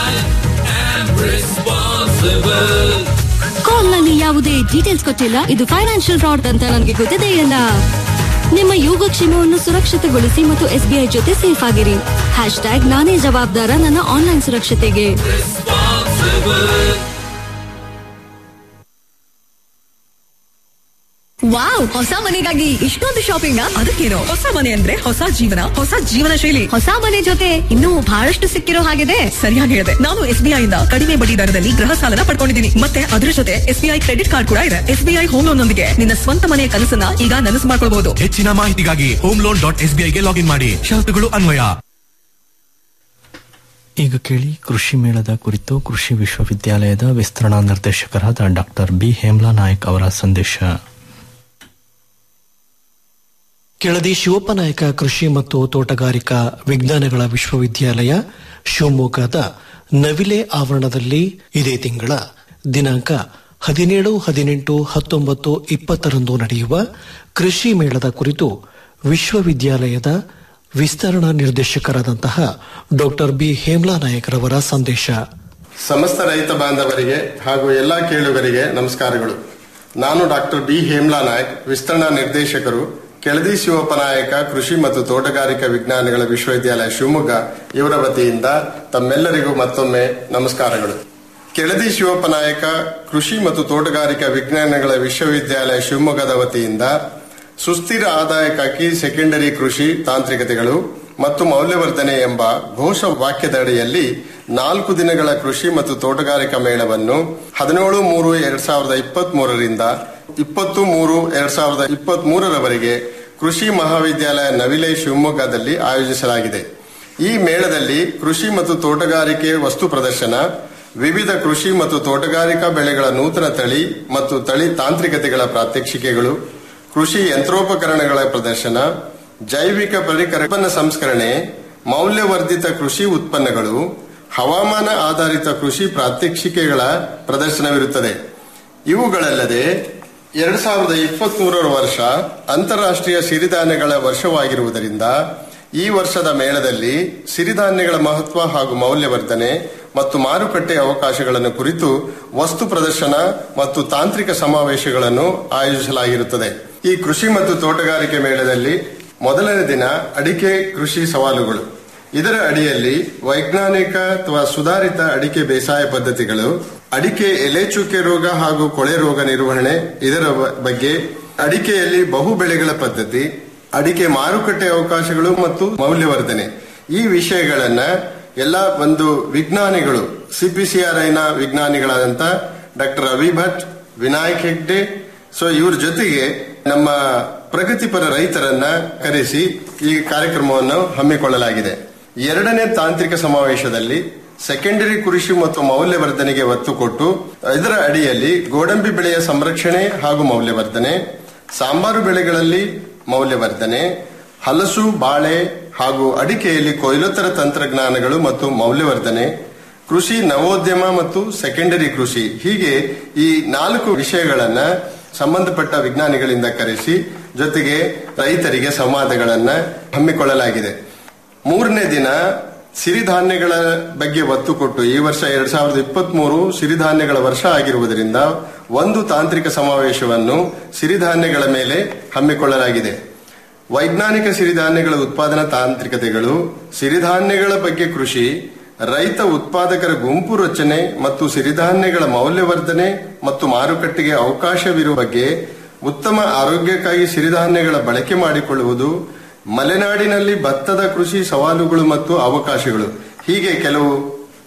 ಕಾಲ್ ನಲ್ಲಿ ಯಾವುದೇ ಡೀಟೇಲ್ಸ್ ಕೊಟ್ಟಿಲ್ಲ ಇದು ಫೈನಾನ್ಷಿಯಲ್ ಫ್ರಾಡ್ ಅಂತ ನನಗೆ ಗೊತ್ತಿದೆಯಲ್ಲ ನಿಮ್ಮ ಯೋಗಕ್ಷೇಮವನ್ನು ಸುರಕ್ಷಿತಗೊಳಿಸಿ ಮತ್ತು ಎಸ್ಬಿಐ ಜೊತೆ ಸೇಫ್ ಆಗಿರಿ ಹ್ಯಾಶ್ ಟ್ಯಾಗ್ ನಾನೇ ಜವಾಬ್ದಾರ ನನ್ನ ಆನ್ಲೈನ್ ಸುರಕ್ಷತೆಗೆ ವಾವ್ ಹೊಸ ಮನೆಗಾಗಿ ಇಷ್ಟೊಂದು ಶಾಪಿಂಗ್ ಅದಕ್ಕೇನು ಹೊಸ ಮನೆ ಅಂದ್ರೆ ಹೊಸ ಜೀವನ ಹೊಸ ಜೀವನ ಶೈಲಿ ಹೊಸ ಮನೆ ಜೊತೆ ಇನ್ನೂ ಬಹಳಷ್ಟು ಸಿಕ್ಕಿರೋ ಹಾಗಿದೆ ಸರಿಯಾಗಿ ಹೇಳಿದೆ ನಾನು ಎಸ್ಬಿಐ ಇಂದ ಕಡಿಮೆ ಬಡ್ಡಿ ದರದಲ್ಲಿ ಗೃಹ ಸಾಲನ ಪಡ್ಕೊಂಡಿದ್ದೀನಿ ಮತ್ತೆ ಅದರ ಜೊತೆ ಎಸ್ಬಿಐ ಕ್ರೆಡಿಟ್ ಕಾರ್ಡ್ ಕೂಡ ಇದೆ ಎಸ್ಬಿಐ ಹೋಮ್ ಲೋನ್ ನೊಂದಿಗೆ ನಿನ್ನ ಸ್ವಂತ ಮನೆಯ ಕನಸನ್ನ ಈಗ ನನಸು ಮಾಡ್ಕೊಳ್ಬಹುದು ಹೆಚ್ಚಿನ ಮಾಹಿತಿಗಾಗಿ ಹೋಮ್ ಲೋನ್ ಡಾಟ್ ಎಸ್ಬಿಐಗೆ ಲಾಗಿನ್ ಮಾಡಿ ಷರತ್ತುಗಳು ಅನ್ವಯ ಈಗ ಕೇಳಿ ಕೃಷಿ ಮೇಳದ ಕುರಿತು ಕೃಷಿ ವಿಶ್ವವಿದ್ಯಾಲಯದ ವಿಸ್ತರಣಾ ನಿರ್ದೇಶಕರಾದ ಡಾಕ್ಟರ್ ಬಿ ಹೇಮ್ಲಾ ನಾಯಕ್ ಅವರ ಸಂದೇಶ ಕೆಳದಿ ಶಿವಪ್ಪನಾಯಕ ಕೃಷಿ ಮತ್ತು ತೋಟಗಾರಿಕಾ ವಿಜ್ಞಾನಗಳ ವಿಶ್ವವಿದ್ಯಾಲಯ ಶಿವಮೊಗ್ಗದ ನವಿಲೆ ಆವರಣದಲ್ಲಿ ಇದೇ ತಿಂಗಳ ದಿನಾಂಕ ಹದಿನೇಳು ಹದಿನೆಂಟು ಹತ್ತೊಂಬತ್ತು ಇಪ್ಪತ್ತರಂದು ನಡೆಯುವ ಕೃಷಿ ಮೇಳದ ಕುರಿತು ವಿಶ್ವವಿದ್ಯಾಲಯದ ವಿಸ್ತರಣಾ ನಿರ್ದೇಶಕರಾದಂತಹ ಡಾಕ್ಟರ್ ಬಿ ಹೇಮ್ಲಾ ನಾಯಕರವರ ಸಂದೇಶ ಸಮಸ್ತ ರೈತ ಬಾಂಧವರಿಗೆ ಹಾಗೂ ಎಲ್ಲಾ ಕೇಳುಗರಿಗೆ ನಮಸ್ಕಾರಗಳು ನಾನು ಡಾಕ್ಟರ್ ಬಿ ಹೇಮ್ಲಾ ನಾಯಕ್ ವಿಸ್ತರಣಾ ನಿರ್ದೇಶಕರು ಕೆಳದಿ ಶಿವಪ್ಪನಾಯಕ ಕೃಷಿ ಮತ್ತು ತೋಟಗಾರಿಕಾ ವಿಜ್ಞಾನಗಳ ವಿಶ್ವವಿದ್ಯಾಲಯ ಶಿವಮೊಗ್ಗ ಇವರ ವತಿಯಿಂದ ತಮ್ಮೆಲ್ಲರಿಗೂ ಮತ್ತೊಮ್ಮೆ ನಮಸ್ಕಾರಗಳು ಕೆಳದಿ ಶಿವಪ್ಪನಾಯಕ ಕೃಷಿ ಮತ್ತು ತೋಟಗಾರಿಕಾ ವಿಜ್ಞಾನಗಳ ವಿಶ್ವವಿದ್ಯಾಲಯ ಶಿವಮೊಗ್ಗದ ವತಿಯಿಂದ ಸುಸ್ಥಿರ ಆದಾಯಕ್ಕಾಗಿ ಸೆಕೆಂಡರಿ ಕೃಷಿ ತಾಂತ್ರಿಕತೆಗಳು ಮತ್ತು ಮೌಲ್ಯವರ್ಧನೆ ಎಂಬ ಘೋಷ ವಾಕ್ಯದ ಅಡಿಯಲ್ಲಿ ನಾಲ್ಕು ದಿನಗಳ ಕೃಷಿ ಮತ್ತು ತೋಟಗಾರಿಕಾ ಮೇಳವನ್ನು ಹದಿನೇಳು ಮೂರು ಎರಡ್ ಸಾವಿರದ ಇಪ್ಪತ್ತ್ ಮೂರರಿಂದ ಇಪ್ಪತ್ತು ಮೂರು ಎರಡ್ ಸಾವಿರದ ಇಪ್ಪತ್ತ್ ಮೂರರವರೆಗೆ ಕೃಷಿ ಮಹಾವಿದ್ಯಾಲಯ ನವಿಲೆ ಶಿವಮೊಗ್ಗದಲ್ಲಿ ಆಯೋಜಿಸಲಾಗಿದೆ ಈ ಮೇಳದಲ್ಲಿ ಕೃಷಿ ಮತ್ತು ತೋಟಗಾರಿಕೆ ವಸ್ತು ಪ್ರದರ್ಶನ ವಿವಿಧ ಕೃಷಿ ಮತ್ತು ತೋಟಗಾರಿಕಾ ಬೆಳೆಗಳ ನೂತನ ತಳಿ ಮತ್ತು ತಳಿ ತಾಂತ್ರಿಕತೆಗಳ ಪ್ರಾತ್ಯಕ್ಷಿಕೆಗಳು ಕೃಷಿ ಯಂತ್ರೋಪಕರಣಗಳ ಪ್ರದರ್ಶನ ಜೈವಿಕ ಪರಿಕರ ಉತ್ಪನ್ನ ಸಂಸ್ಕರಣೆ ಮೌಲ್ಯವರ್ಧಿತ ಕೃಷಿ ಉತ್ಪನ್ನಗಳು ಹವಾಮಾನ ಆಧಾರಿತ ಕೃಷಿ ಪ್ರಾತ್ಯಕ್ಷಿಕೆಗಳ ಪ್ರದರ್ಶನವಿರುತ್ತದೆ ಇವುಗಳಲ್ಲದೆ ಎರಡ್ ಸಾವಿರದ ಇಪ್ಪತ್ಮೂರರ ವರ್ಷ ಅಂತಾರಾಷ್ಟ್ರೀಯ ಸಿರಿಧಾನ್ಯಗಳ ವರ್ಷವಾಗಿರುವುದರಿಂದ ಈ ವರ್ಷದ ಮೇಳದಲ್ಲಿ ಸಿರಿಧಾನ್ಯಗಳ ಮಹತ್ವ ಹಾಗೂ ಮೌಲ್ಯವರ್ಧನೆ ಮತ್ತು ಮಾರುಕಟ್ಟೆ ಅವಕಾಶಗಳನ್ನು ಕುರಿತು ವಸ್ತು ಪ್ರದರ್ಶನ ಮತ್ತು ತಾಂತ್ರಿಕ ಸಮಾವೇಶಗಳನ್ನು ಆಯೋಜಿಸಲಾಗಿರುತ್ತದೆ ಈ ಕೃಷಿ ಮತ್ತು ತೋಟಗಾರಿಕೆ ಮೇಳದಲ್ಲಿ ಮೊದಲನೇ ದಿನ ಅಡಿಕೆ ಕೃಷಿ ಸವಾಲುಗಳು ಇದರ ಅಡಿಯಲ್ಲಿ ವೈಜ್ಞಾನಿಕ ಅಥವಾ ಸುಧಾರಿತ ಅಡಿಕೆ ಬೇಸಾಯ ಪದ್ಧತಿಗಳು ಅಡಿಕೆ ಎಲೆ ಚುಕ್ಕೆ ರೋಗ ಹಾಗೂ ಕೊಳೆ ರೋಗ ನಿರ್ವಹಣೆ ಇದರ ಬ- ಬಗ್ಗೆ ಅಡಿಕೆಯಲ್ಲಿ ಬಹು ಬೆಳೆಗಳ ಪದ್ಧತಿ ಅಡಿಕೆ ಮಾರುಕಟ್ಟೆ ಅವಕಾಶಗಳು ಮತ್ತು ಮೌಲ್ಯವರ್ಧನೆ ಈ ವಿಷಯಗಳನ್ನ ಎಲ್ಲ ಒಂದು ವಿಜ್ಞಾನಿಗಳು ಸಿಪಿಸಿಆರ್ಐನ ವಿಜ್ಞಾನಿಗಳಾದಂತ ಡಾಕ್ಟರ್ ರವಿ ಭಟ್ ವಿನಾಯಕ್ ಹೆಗ್ಡೆ ಸೊ ಇವ್ರ ಜೊತೆಗೆ ನಮ್ಮ ಪ್ರಗತಿಪರ ರೈತರನ್ನ ಕರೆಸಿ ಈ ಕಾರ್ಯಕ್ರಮವನ್ನು ಹಮ್ಮಿಕೊಳ್ಳಲಾಗಿದೆ ಎರಡನೇ ತಾಂತ್ರಿಕ ಸಮಾವೇಶದಲ್ಲಿ ಸೆಕೆಂಡರಿ ಕೃಷಿ ಮತ್ತು ಮೌಲ್ಯವರ್ಧನೆಗೆ ಒತ್ತು ಕೊಟ್ಟು ಇದರ ಅಡಿಯಲ್ಲಿ ಗೋಡಂಬಿ ಬೆಳೆಯ ಸಂರಕ್ಷಣೆ ಹಾಗೂ ಮೌಲ್ಯವರ್ಧನೆ ಸಾಂಬಾರು ಬೆಳೆಗಳಲ್ಲಿ ಮೌಲ್ಯವರ್ಧನೆ ಹಲಸು ಬಾಳೆ ಹಾಗೂ ಅಡಿಕೆಯಲ್ಲಿ ಕೊಯ್ಲೋತ್ತರ ತಂತ್ರಜ್ಞಾನಗಳು ಮತ್ತು ಮೌಲ್ಯವರ್ಧನೆ ಕೃಷಿ ನವೋದ್ಯಮ ಮತ್ತು ಸೆಕೆಂಡರಿ ಕೃಷಿ ಹೀಗೆ ಈ ನಾಲ್ಕು ವಿಷಯಗಳನ್ನ ಸಂಬಂಧಪಟ್ಟ ವಿಜ್ಞಾನಿಗಳಿಂದ ಕರೆಸಿ ಜೊತೆಗೆ ರೈತರಿಗೆ ಸಂವಾದಗಳನ್ನ ಹಮ್ಮಿಕೊಳ್ಳಲಾಗಿದೆ ಮೂರನೇ ದಿನ ಸಿರಿಧಾನ್ಯಗಳ ಬಗ್ಗೆ ಒತ್ತು ಕೊಟ್ಟು ಈ ವರ್ಷ ಎರಡ್ ಸಾವಿರದ ಇಪ್ಪತ್ತ್ ಮೂರು ಸಿರಿಧಾನ್ಯಗಳ ವರ್ಷ ಆಗಿರುವುದರಿಂದ ಒಂದು ತಾಂತ್ರಿಕ ಸಮಾವೇಶವನ್ನು ಸಿರಿಧಾನ್ಯಗಳ ಮೇಲೆ ಹಮ್ಮಿಕೊಳ್ಳಲಾಗಿದೆ ವೈಜ್ಞಾನಿಕ ಸಿರಿಧಾನ್ಯಗಳ ಉತ್ಪಾದನಾ ತಾಂತ್ರಿಕತೆಗಳು ಸಿರಿಧಾನ್ಯಗಳ ಬಗ್ಗೆ ಕೃಷಿ ರೈತ ಉತ್ಪಾದಕರ ಗುಂಪು ರಚನೆ ಮತ್ತು ಸಿರಿಧಾನ್ಯಗಳ ಮೌಲ್ಯವರ್ಧನೆ ಮತ್ತು ಮಾರುಕಟ್ಟೆಗೆ ಅವಕಾಶವಿರುವ ಬಗ್ಗೆ ಉತ್ತಮ ಆರೋಗ್ಯಕ್ಕಾಗಿ ಸಿರಿಧಾನ್ಯಗಳ ಬಳಕೆ ಮಾಡಿಕೊಳ್ಳುವುದು ಮಲೆನಾಡಿನಲ್ಲಿ ಭತ್ತದ ಕೃಷಿ ಸವಾಲುಗಳು ಮತ್ತು ಅವಕಾಶಗಳು ಹೀಗೆ ಕೆಲವು